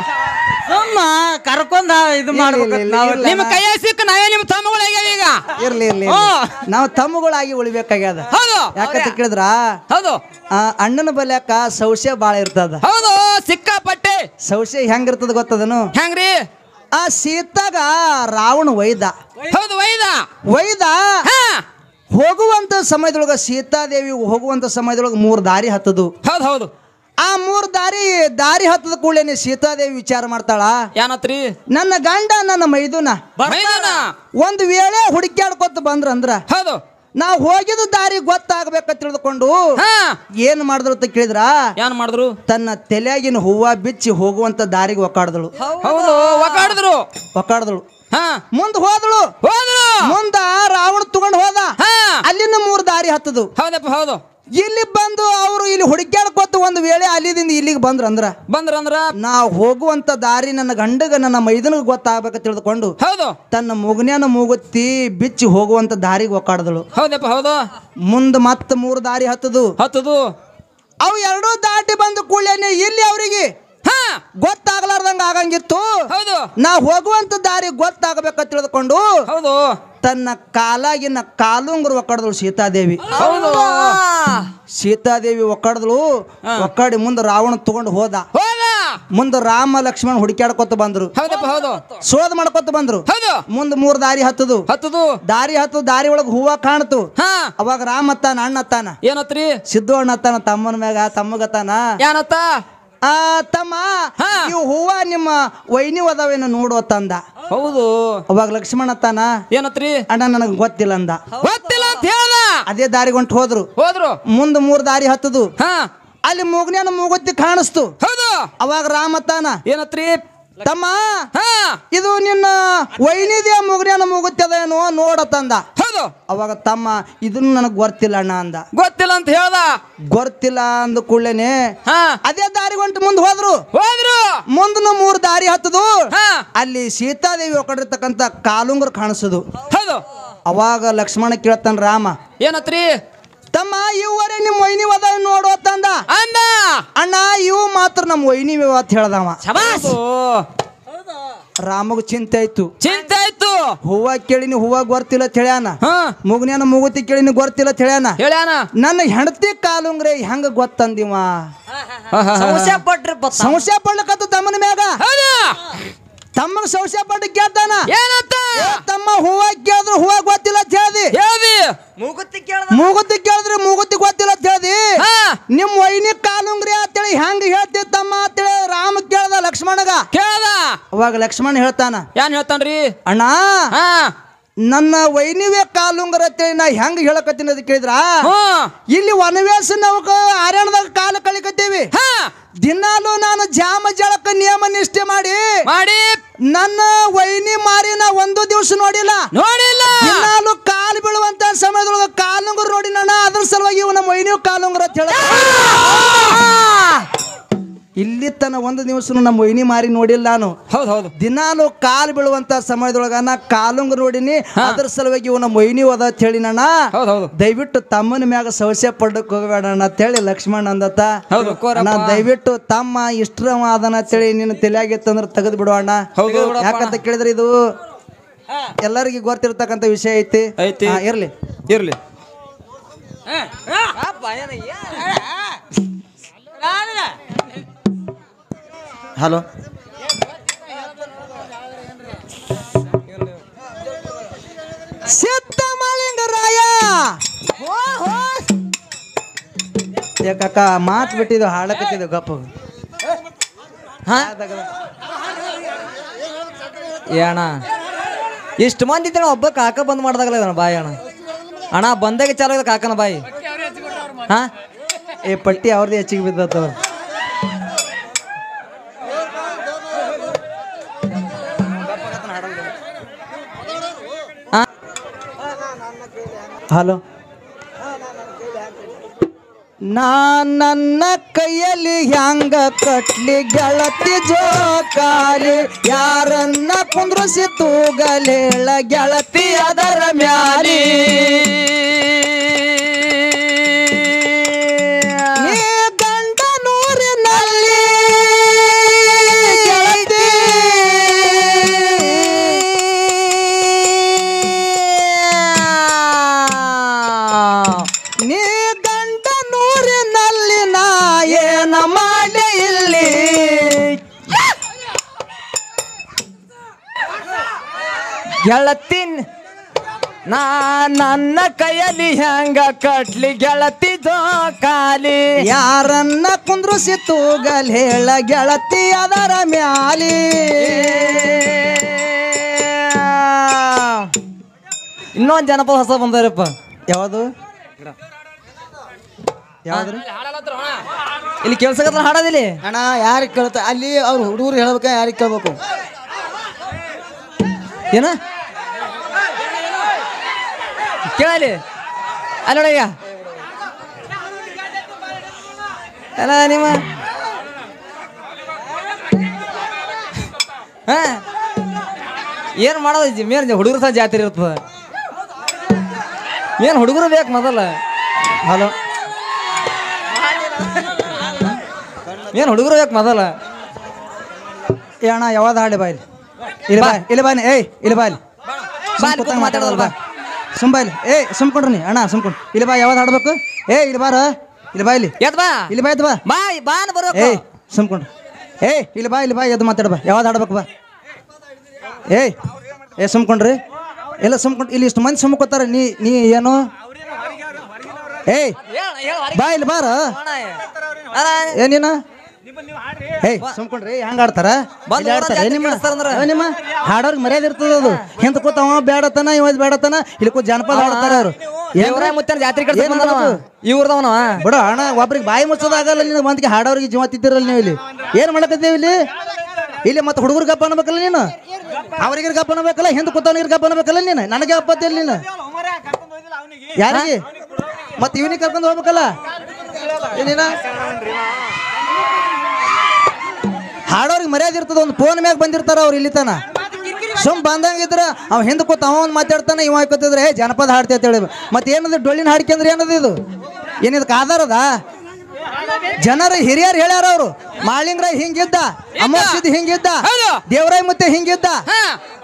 ಸುಮ್ಮ ಕರ್ಕೊಂಡ ಇದು ಮಾಡ್ಬೇಕು ನಾವು ನಿಮ್ಮ ಕೈಯಾಗ ಸಿಕ್ಕ ನಾವೇ ನಿಮ್ಮ ತಮ್ಮಗಳಾಗ್ಯಾವ ಈಗ ಇರ್ಲಿ ಇರ್ಲಿ ಹಾ. ನಾವು ತಮ್ಮಗಳಾಗಿ ಉಳಿಬೇಕಾಗ್ಯದ ಹೌದು ಯಾಕಂತ ಕೇಳಿದ್ರ ಹೌದು ಆ ಅಣ್ಣನ ಬಲ್ಯಾಕ ಸೌಸ್ಯ ಭಾಳ ಇರ್ತದ ಹೌದು ಸಿಕ್ಕಾಪಟ್ಟೆ ಸೌಸ್ಯ ಹೆಂಗಿರ್ತದ ಗೊತ್ತದನು ಹೆಂಗ್ರಿ ಆ ಸೀತಾಗ ರಾವಣ ಒಯ್ದ ಹೌದು ವೈದ ಒಯ್ದ ಹಾ ಹೋಗುವಂತ ಸಮಯದೊಳಗ ಸೀತಾದೇವಿ ಹೋಗುವಂತ ಸಮಯದೊಳಗ ಮೂರು ದಾರಿ ಹತ್ತದು ಹೌದು ಹೌದು ಆ ಮೂರು ದಾರಿ ದಾರಿ ಹತ್ತದ ಕೂಡಲೇ ಸೀತಾದೇವಿ ವಿಚಾರ ಮಾಡ್ತಾಳ ಏನತ್ರಿ ನನ್ನ ಗಂಡ ನನ್ನ ಮೈದುನ ಮೈದಾನ ಒಂದು ವೇಳೆ ಹುಡುಕ್ಯಾಡ್ಕೊತ ಬಂದ್ರ ಅಂದ್ರ ಹೌದು ನಾವು ಹೋಗಿದ ದಾರಿ ಗೊತ್ತಾಗ್ಬೇಕಂತ ತಿಳಿದುಕೊಂಡು ಹಾ ಏನ್ ಮಾಡಿದ್ರು ಅಂತ ಕೇಳಿದ್ರ ಏನ್ ಮಾಡಿದ್ರು ತನ್ನ ತಲೆಯಾಗಿನ ಹೂವ ಬಿಚ್ಚಿ ಹೋಗುವಂತ ದಾರಿಗೆ ಒಕ್ಕಾಡ್ದಳು ಹೌದು ಒಕಾಡಿದ್ರು ಒಕ್ಕಾಡ್ದಳು ಹಾ ಮುಂದ್ ಹೋದಳು ಹೋದ್ರು ಮುಂದ ರಾವಣ ತಗೊಂಡ್ ಹೋದ ಹಾ ಅಲ್ಲಿನ ಮೂರು ದಾರಿ ಹತ್ತದು ಹೌದಪ್ಪ ಹೌದು ಇಲ್ಲಿ ಬಂದು ಅವರು ಇಲ್ಲಿ ಹುಡುಕ್ಯಾಡ್ಕೊತ ಒಂದು ವೇಳೆ ಅಲ್ಲಿದಿಂದ ಇಲ್ಲಿಗೆ ಬಂದ್ರ ಅಂದ್ರ ಬಂದ್ರಂದ್ರ ನಾ ಹೋಗುವಂತ ದಾರಿ ನನ್ನ ಗಂಡಗ ನನ್ನ ಮೈದನಿಗೆ ಗೊತ್ತಾಗ್ಬೇಕ ತಿಳಿದುಕೊಂಡು ಹೌದು ತನ್ನ ಮುಗ್ನ್ಯಾನ ಮೂಗುತ್ತಿ ಬಿಚ್ಚಿ ಹೋಗುವಂತ ದಾರಿಗೆ ಒಕ್ಕಾಡ್ದಳು ಹೌದಪ್ಪ ಹೌದು ಮುಂದ್ ಮತ್ತ ಮೂರು ದಾರಿ ಹತ್ತದು ಹತ್ತದು ಅವು ಎರಡೂ ದಾಟಿ ಬಂದ ಕೂಡಲೇ ಇಲ್ಲಿ ಅವರಿಗೆ ಹಾ ಗೊತ್ತಾಗ್ಲಾರ್ದಂಗ ಆಗಂಗಿತ್ತು ಹೌದು ನಾ ಹೋಗುವಂತ ದಾರಿ ಗೊತ್ತಾಗಬೇಕಂತ ತಿಳಿದುಕೊಂಡು ಹೌದು ತನ್ನ ಕಾಲಾಗಿನ ಕಾಲುಂಗುರು ಒಕ್ಕಡದಳು ಸೀತಾದೇವಿ ಹೌದು ಸೀತಾದೇವಿ ಒಕ್ಕಡದಳು ಒಕ್ಕಾಡಿ ಮುಂದೆ ರಾವಣ ತಗೊಂಡು ಹೋದ ಹೋದ ಮುಂದೆ ರಾಮ ಲಕ್ಷ್ಮಣ ಹುಡುಕ್ಯಾಡ್ಕೊತ ಬಂದ್ರು ಹೌದಪ್ಪ ಹೌದು ಶೋಧ ಮಾಡ್ಕೊತ ಬಂದ್ರು ಹೌದು ಮುಂದ್ ಮೂರ್ ದಾರಿ ಹತ್ತದು ಹತ್ತದು ದಾರಿ ಹತ್ತು ದಾರಿ ಒಳಗೆ ಹೂವ ಕಾಣ್ತು ಹಾ ಅವಾಗ ರಾಮ ಅತ್ತಾನ ಅಣ್ಣ ಅತ್ತಾನ ಏನತ್ರಿ ಸಿದ್ದು ಅಣ್ಣ ಅತ್ತಾನ ತಮ್ಮನ ಮ್ಯಾಗ ತಮ್ಮಗತ್ತಾನ ಏನತ್ತ ಆ ತಮ್ಮ ಹಾ. ಇವು ಹೂವ ನಿಮ್ಮ ವೈನಿ ಅದಾವೇನೋ ನೋಡು ತಂದ ಹೌದು ಅವಾಗ ಲಕ್ಷ್ಮಣ ಅತ್ತಾನ ಏನತ್ರಿ ಅಣ್ಣ ನನಗೆ ಗೊತ್ತಿಲ್ಲ ಅಂದ ಗೊತ್ತಿಲ್ಲ ಅಂತ ಹೇಳ್ದ ಅದೇ ದಾರಿಗೆ ಹೊಂಟು ಹೋದ್ರು ಹೋದ್ರು ಮುಂದ್ ಮೂರ್ ದಾರಿ ಹತ್ತದು ಹಾ ಅಲ್ಲಿ ಮೂಗ್ನ್ಯಾನ ಮೂಗುತ್ತಿ ಕಾಣಿಸ್ತು ಹೌದು ಅವಾಗ ರಾಮತ್ತಾನ ಏನತ್ರಿ ತಮ್ಮ ಹಾ ಇದು ನಿನ್ನ ವೈನಿದೆ ಮೂಗ್ನ್ಯಾನ ಮೂಗುತ್ತಿ ಅದೇನೋ ನೋಡತ್ತಂದ ಹೌದು ಅವಾಗ ತಮ್ಮ ಇದನ್ನು ನನಗೆ ಗೊತ್ತಿಲ್ಲ ಅಣ್ಣ ಅಂದ ಗೊತ್ತಿಲ್ಲ ಅಂತ ಹೇಳ್ದ ಗೊತ್ತಿಲ್ಲ ಅಂದ ಕೂಡಲೇನೆ ಹಾ ಅದೇ ದಾರಿ ಹೊಂಟು ಮುಂದೆ ಹೋದ್ರು ಹೋದ್ರು ಮುಂದನು ಮೂರು ದಾರಿ ಹತ್ತದು ಹಾ ಅಲ್ಲಿ ಸೀತಾದೇವಿ ಒಕ್ಕಡಿರ್ತಕ್ಕಂಥ ಕಾಲುಂಗುರು ಕಾಣಿಸೋದು ಹೌದು ಅವಾಗ ಲಕ್ಷ್ಮಣ ಕೇಳ್ತಾನ ರಾಮ ಏನತ್ರಿ ತಮ್ಮ ಇವರೇ ನಿಮ್ಮ ವೈನಿ ಅದ ನೋಡು ಅಂತಂದ ಅಂದ ಅಣ್ಣ ಇವು ಮಾತ್ರ ನಮ್ಮ ವೈನಿ ಅಂತ ಹೇಳ್ದವ ಶಬಾಸ್ ರಾಮಗ ಚಿಂತೆ ಆಯ್ತು ಚಿಂತೆ ಆಯ್ತು ಹೂವ ಕೇಳಿನಿ ಹೂವ ಗೊತ್ತಿಲ್ಲ ಅಂತ ಹೇಳ್ಯಾನ ಹಾ ಮುಗ್ನ್ಯಾನ ಮುಗುತಿ ಕೇಳಿನಿ ಗೊತ್ತಿಲ್ಲ ಅಂತ ಹೇಳ್ಯಾನ ಹೇಳ್ಯಾನ ನನ್ನ ಹೆಂಡತಿ ಕಾಲುಂಗ್ರೆ ಹೆಂಗ ಗೊತ್ತಂದಿವ ಸಮಸ್ಯೆ ಪಟ್ರಿ ಬತ್ತ ಸಂಶಯ ಪಡ್ಲಕತ್ತ ತಮ್ಮನ ಮ್ಯಾಗ ಹೌದು ತಮ್ಮಗ ಸಂಶಯ ಪಟ್ಟು ಕೇಳ್ತಾನ ಏನಂತ ಏ ತಮ್ಮ ಹೂವ ಕೇಳಿದ್ರು ಹೂವ ಗೊತ್ತಿಲ್ಲ ಅಂತ ಹೇಳ್ದಿ ಹೇಳ್ದಿ ಮೂಗುತ್ತಿ ಕೇಳ್ದ ಮೂಗುತಿ ಕೇಳಿದ್ರೆ ಮೂಗುತಿ ಗೊತ್ತಿಲ್ಲ ಅಂತ ಹೇಳ್ದಿ ಹಾ ನಿಮ್ ವೈನಿ ಕಾಲುಂಗ್ರಿ ಅಂತೇಳಿ ಹೆಂಗ ಹೇಳ್ತಿ ತಮ್ಮ ಅಂತೇಳಿ ರಾಮ ಕೇಳ್ದ ಲಕ್ಷ್ಮಣಗ ಕೇಳ್ದ ಅವಾಗ ಲಕ್ಷ್ಮಣ ಹೇಳ್ತಾನ ಏನ್ ಹೇಳ್ತಾನ್ರಿ ಅಣ್ಣ ಹಾ ನನ್ನ ವೈನಿವೇ ಕಾಲುಂಗರ ಅಂತೇಳಿ ನಾ ಹೆಂಗ ಹೇಳಕತ್ತೀನಿ ಅಂತ ಕೇಳಿದ್ರ ಹ್ಮ್ ಇಲ್ಲಿ ವನವೇಶ ನಾವು ಆರ್ಯಾಣದಾಗ ಕಾಲ ಕಳಿಕತ್ತೀವಿ ಹಾ ದಿನಾಲು ನಾನು ಜಾಮ ಜಳಕ ನಿಯಮ ನಿಷ್ಠೆ ಮಾಡಿ ಮಾಡಿ ನನ್ನ ವೈನಿ ಮಾರಿ ನಾ ಒಂದು ದಿವಸ ನೋಡಿಲ್ಲ ನೋಡಿಲ್ಲ ದಿನಾಲು ಕಾಲು ಬೀಳುವಂತ ಸಮಯದೊಳಗ ಕಾಲುಂಗುರು ನೋಡಿ ನಾನು ಅದ್ರ ಸಲುವಾಗಿ ಇವ್ ನಮ್ಮ ವೈನಿ ಕಾಲುಂಗುರ ಅಂತ ಹೇಳ ಇಲ್ಲಿ ತನ ಒಂದು ದಿವಸ ನಮ್ಮ ಒಯ್ನಿ ಮಾರಿ ನೋಡಿಲ್ಲ ನಾನು ಹೌದು ಹೌದು ದಿನಾಲು ಕಾಲು ಬೀಳುವಂತ ಸಮಯದೊಳಗ ನಾ ಕಾಲುಂಗ ನೋಡಿನಿ ಅದ್ರ ಸಲುವಾಗಿ ಇವ್ ನಮ್ಮ ಮೊಯ್ನಿ ಹೋದ ಅಂತ ಹೇಳಿ ನಣ್ಣ ಹೌದು ಹೌದು ದಯವಿಟ್ಟು ತಮ್ಮನ ಮ್ಯಾಗ ಸಂಶಯ ಪಡಕ್ ಹೋಗಬೇಡ ಅಣ್ಣ ಅಂತೇಳಿ ಲಕ್ಷ್ಮಣ ಅಂದತ್ತ ಹೌದು ಅಣ್ಣ ದಯವಿಟ್ಟು ತಮ್ಮ ಇಷ್ಟವ ಅದನ್ನ ಅಂತೇಳಿ ನಿನ್ನ ತಲೆಯಾಗಿತ್ತಂದ್ರೆ ತೆಗೆದು ಬಿಡು ಅಣ್ಣ ಹೌದು. ಯಾಕಂತ ಕೇಳಿದ್ರೆ ಇದು ಎಲ್ಲರಿಗೂ ಗೊತ್ತಿರ್ತಕ್ಕಂಥ ವಿಷಯ ಐತಿ ಐತಿ. ಹಾ, ಇರ್ಲಿ ಇರ್ಲಿ ಹಲೋ ಸಿದ್ಧ ಮಾಲಿಂಗರಾಯ ಯಾಕಕ್ಕ ಮಾತು ಬಿಟ್ಟಿದ್ದು ಹಾಡಕತ್ತಿದ್ದು ಗಪ್ಪ ಹಾ ಏ ಅಣ್ಣ ಇಷ್ಟು ಮಂದಿ ಇದ್ರೆ ಒಬ್ಬ ಕಾಕ ಬಂದ್ ಮಾಡ್ದಾಗಲ್ಲ ಇದಣ್ಣ ಬಾಯಿ ಅಣ್ಣ ಅಣ್ಣ ಬಂದಾಗ ಚಾಲು ಆಗಿದೆ ಕಾಕನ ಬಾಯಿ ಹಾ ಏ ಪಟ್ಟಿ ಅವ್ರದ್ದು ಹೆಚ್ಚಿಗೆ ಬಿದ್ದತ್ತವ ಹಲೋ ನಾ ನನ್ನ ಕೈಯಲ್ಲಿ ಹ್ಯಾಂಗ ಕಟ್ಲಿ ಗೆಳತಿ ಜೋಕಾಲಿ ಯಾರನ್ನ ಕುಂದ್ರಿಸಿ ತೂಗಲೇಳ ಗೆಳತಿ ಅದರ ಮ್ಯಾಲಿ ನೀ ಗಂಡ ನೂರಿನಲ್ಲಿ ಗೆಳತಿ ನೀ ಗಂಡ ನೂರಿನಲ್ಲಿ ನಾ ಏನ ಮಾಡಿ ಇಲ್ಲಿ ಗೆಳತಿ ನಾ ನನ್ನ ಕೈಯಲ್ಲಿ ಹೆಂಗ ಕಟ್ಲಿ ಗೆಳತಿ ಜೋಕಾಲಿ ಯಾರನ್ನ ಕುಂದ್ರಿಸಿ ತೂಗಲ್ ಹೇಳ ಗೆಳತಿ ಅದರ ಮ್ಯಾಲಿ ಇನ್ನೊಂದ್ ಜನಪದ ಹೊಸ ಬಂದಾರಪ್ಪ ಯಾವುದು ಯಾವ್ದ್ರಿ ಇಲ್ಲಿ ಕೆಲ್ಸಗತ್ರ ಹಾಡೋದಿಲ್ಲಿ ಅಣ್ಣ ಯಾರಿಗೆ ಕೇಳ್ತಾ ಅಲ್ಲಿ ಅವ್ರು ಹುಡುಗರು ಹೇಳ್ಬೇಕ ಯಾರಿಗೆ ಕೇಳ್ಬೇಕು ಏನ ಕೇಳಲಿ ಅಲ್ಲಿ ನೋಡಯ್ಯ ಅಲ್ಲ ನಿಮ್ಮ ಹಾ ಏನು ಮಾಡೋದು ಜಿ ಮೇನ್ ಹುಡುಗರು ಸಹ ಜಾತ್ರೆ ಇರ್ತದ ಏನು ಹುಡುಗರು ಬೇಕು ಮೊದಲ ಹಲೋ ಏನು ಹುಡುಗರು ಬೇಕು ಮೊದಲ ಏ ಅಣ್ಣ ಯಾವ್ದು ಹಾಡಿ ಬಾ ಇಲ್ಲಿ ಇಲ್ಲಿ ಬಾ ಇಲ್ಲಿ ಬಾನಿ ಏಯ್ ಇಲ್ಲಿ ಬಾ ಇಲ್ಲಿ ಬಾ, ಇಲ್ಲಿ ಕೂತ್ ಮಾತಾಡೋದಲ್ಲ, ಬಾ. ಸುಮ್ ಬಾ ಇಲ್ಲಿ ಏಯ್ ಸುಮ್ಕೊಂಡ್ರಿ ನೀ ಅಣ್ಣ ಸುಮ್ಕೊಂಡು ಇಲ್ಲಿ ಬಾ ಯಾವ್ದು ಹಾಡ್ಬೇಕು ಏಯ್ ಇಲ್ಲಿ ಬಾರ ಇಲ್ಲಿ ಬಾ ಇಲ್ಲಿ ಎದ್ ಬಾ ಇಲ್ಲಿ ಬಾ ಎದ್ದು ಬಾ ಬಾ ಬಾ ಅಂತ ಬರ್ಬೇಕು ಏಯ್ ಸುಮ್ಕೊಂಡು ಏಯ್ ಇಲ್ಲಿ ಬಾ ಇಲ್ಲಿ ಬಾ ಎದ್ದು ಮಾತಾಡ ಬಾ ಯಾವ್ದು ಹಾಡ್ಬೇಕು ಬಾ ಏಯ್ ಏ ಸುಮ್ಕೊಂಡ್ರಿ ಎಲ್ಲ ಸುಮ್ಕೊಂಡು ಇಲ್ಲಿ ಇಷ್ಟು ಮಂದಿ ಸುಮ್ಕೋತಾರ ನೀ ನೀ ಏನು ಏಯ್ ಬಾ ಇಲ್ಲಿ ಬಾರ ಅಲ್ಲ, ಏನಿನ ಏಯ್ ಸುಮ್ಕೊಂಡ್ರಿ ಹೆಂಗ್ ಆಡ್ತಾರ ಬಂದ್ ಇಲ್ಲಿ ಆಡ್ತಾರೆ ಊರಾಗ್ ನಿಮ್ಮ ಜಾತ್ರೆ ಕಳಿಸ್ತಾರಂದ್ರ? ಅವ ನಿಮ್ಮ ಹಾಡೋರ್ಗೆ ಮರ್ಯಾದೆ ಇರ್ತದ ಅದು ಹಿಂದ ಕೂತ ಅವ ಬೇಡತನ ಇವ ಬೇಡತನ ಇಲ್ಲಿ ಕೂತ್ ಜನಪದ ಹಾಡ್ತಾರ ಅವ್ರು ದೇವರಾಯ ಮುತ್ತನ ಜಾತ್ರೆ ಕಡೆ ಏನ್ ಬಂದನವ ಮಾಡೋದು? ಇವ್ರದವನವ ಬಿಡ ಅಣ್ಣ ಒಬ್ರಿಗೆ ಬಾಯಿ ಮುಚ್ಚೋದಾಗಲ್ಲ ನೀನು ಮಂದಿಗೆ ಹಾಡೋರಿಗೆ ಜೀವ ತಿದ್ದಿರಲ್ಲ ನೀವು ಇಲ್ಲಿ ಏನ್ ಮಾಡಕತ್ತೀವಿ ಇಲ್ಲಿ ಇಲ್ಲಿ ಮತ್ತೆ ಹುಡುಗರು ಗಪ್ಪ ಅನ್ಬೇಕಲ್ಲ ನೀನು ಅವ್ರಿಗೆ ಗಪ್ಪ ಅನ್ಬೇಕಲ್ಲ ಹಿಂದೆ ಕೂತವನಿಗೆ ಗಪ್ಪ ಅನ್ಬೇಕಲ್ಲ ನೀನು ನನಗೆ ಅಪ್ಪತ್ತಿಲ್ಲ ನೀನು ಯಾರಿಗೆ ಮತ್ತೆ ಇವನಿಗೆ ಕರ್ಕೊಂಡು ಹೋಗ್ಬೇಕಲ್ಲ ಏನೇನ ಹಾಡೋರಿಗೆ ಮರ್ಯಾದೆ ಇರ್ತದ ಒಂದು ಫೋನ್ ಮ್ಯಾಗ ಬಂದಿರ್ತಾರ ಅವ್ರು ಇಲ್ಲಿ ತನ ಸುಮ್ ಬಂದಂಗಿದ್ರ ಅವ್ ಹಿಂದೆ ಕೂತ ಅವ ಒಂದು ಮಾತಾಡ್ತಾನೆ ಇವ ಹಾಕೋತಿದ್ರೆ ಏ ಜನಪದ ಹಾಡ್ತಿ ಅಂತ ಹೇಳಿ ಮತ್ತೆ ಏನದು ಡೊಳ್ಳಿನ ಹಾಡ್ಕೆ ಅಂದ್ರೆ ಏನದು ಇದು ಏನಿದಕ್ಕೆ ಆಧಾರದ ಜನರ ಹಿರಿಯರು ಹೇಳ್ಯಾರ ಅವರು ಮಾಳಿಂಗ್ರ ಹಿಂಗಿದ್ದ ಅಮೋಕ್ಷಿದ್ ಹಿಂಗಿದ್ದ ಹೌದು. ದೇವರಾಯ ಮತ್ತೆ ಹಿಂಗಿದ್ದ ಹಾ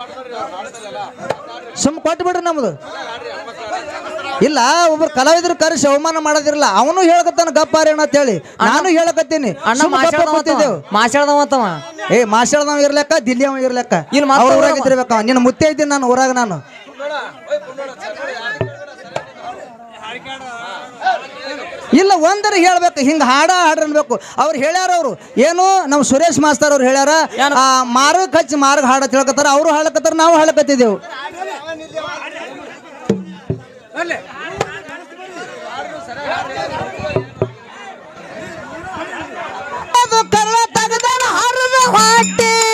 ಸುಮ್ ಕೊಟ್ಟು ಬಿಡ್ರಿ ನಮ್ದು ಇಲ್ಲ ಒಬ್ರು ಕಲಾವಿದ್ರು ಕರೆಸಿ ಅವಮಾನ ಮಾಡೋದಿರಲ್ಲ ಅವನು ಹೇಳಕತ್ತಾನ ಗಪ್ಪಾರೇಣ ಅಂತ ಹೇಳಿ ನಾನು ಹೇಳಕತ್ತೀನಿ ಅಣ್ಣ ಸುಮ್ ಗಪ್ಪ ಕೂತಿದ್ದೇವು ಮಾತಾಡ್ದವಂತವ ಏ ಮಾಸ್ಟರ್ದವ ಇರ್ಲೆಕ್ಕ ದಿಲ್ಲಿ ಅವ ಇರ್ಲೆಕ್ಕ ಇಲ್ಲಿ ಮತ್ತೆ ಅವ್ರ ಊರಾಗ ಊರಾಗ- ಇದ್ದಿರ್ಬೇಕ ನಿನ್ನ ಮುತ್ತೆ ಇದ್ದೀನಿ ನಾನು ಊರಾಗ ನಾನು ಇಲ್ಲ ಒಂದರ ಹೇಳ್ಬೇಕು ಹಿಂಗ ಹಾಡ ಹಾಡ್ರ ಅನ್ಬೇಕು ಅವ್ರು ಹೇಳ್ಯಾರ ಅವರು ಏನು ನಮ್ಮ ಸುರೇಶ್ ಮಾಸ್ತರ್ ಅವ್ರು ಹೇಳ್ಯಾರ ಆ ಮಾರ್ಗ ಹಚ್ಚಿ ಮಾರ್ಗ ಹಾಡ ತಿಳ್ಕತ್ತಾರ ಅವರು ಹಾಡಕತ್ತಾರ ನಾವು ಹಾಡಕತ್ತಿದ್ದೆವು ಅದು ಕರ್ಣ ತೆಗ್ದಾನ ಹರಿದ ಹೊಟ್ಟಿ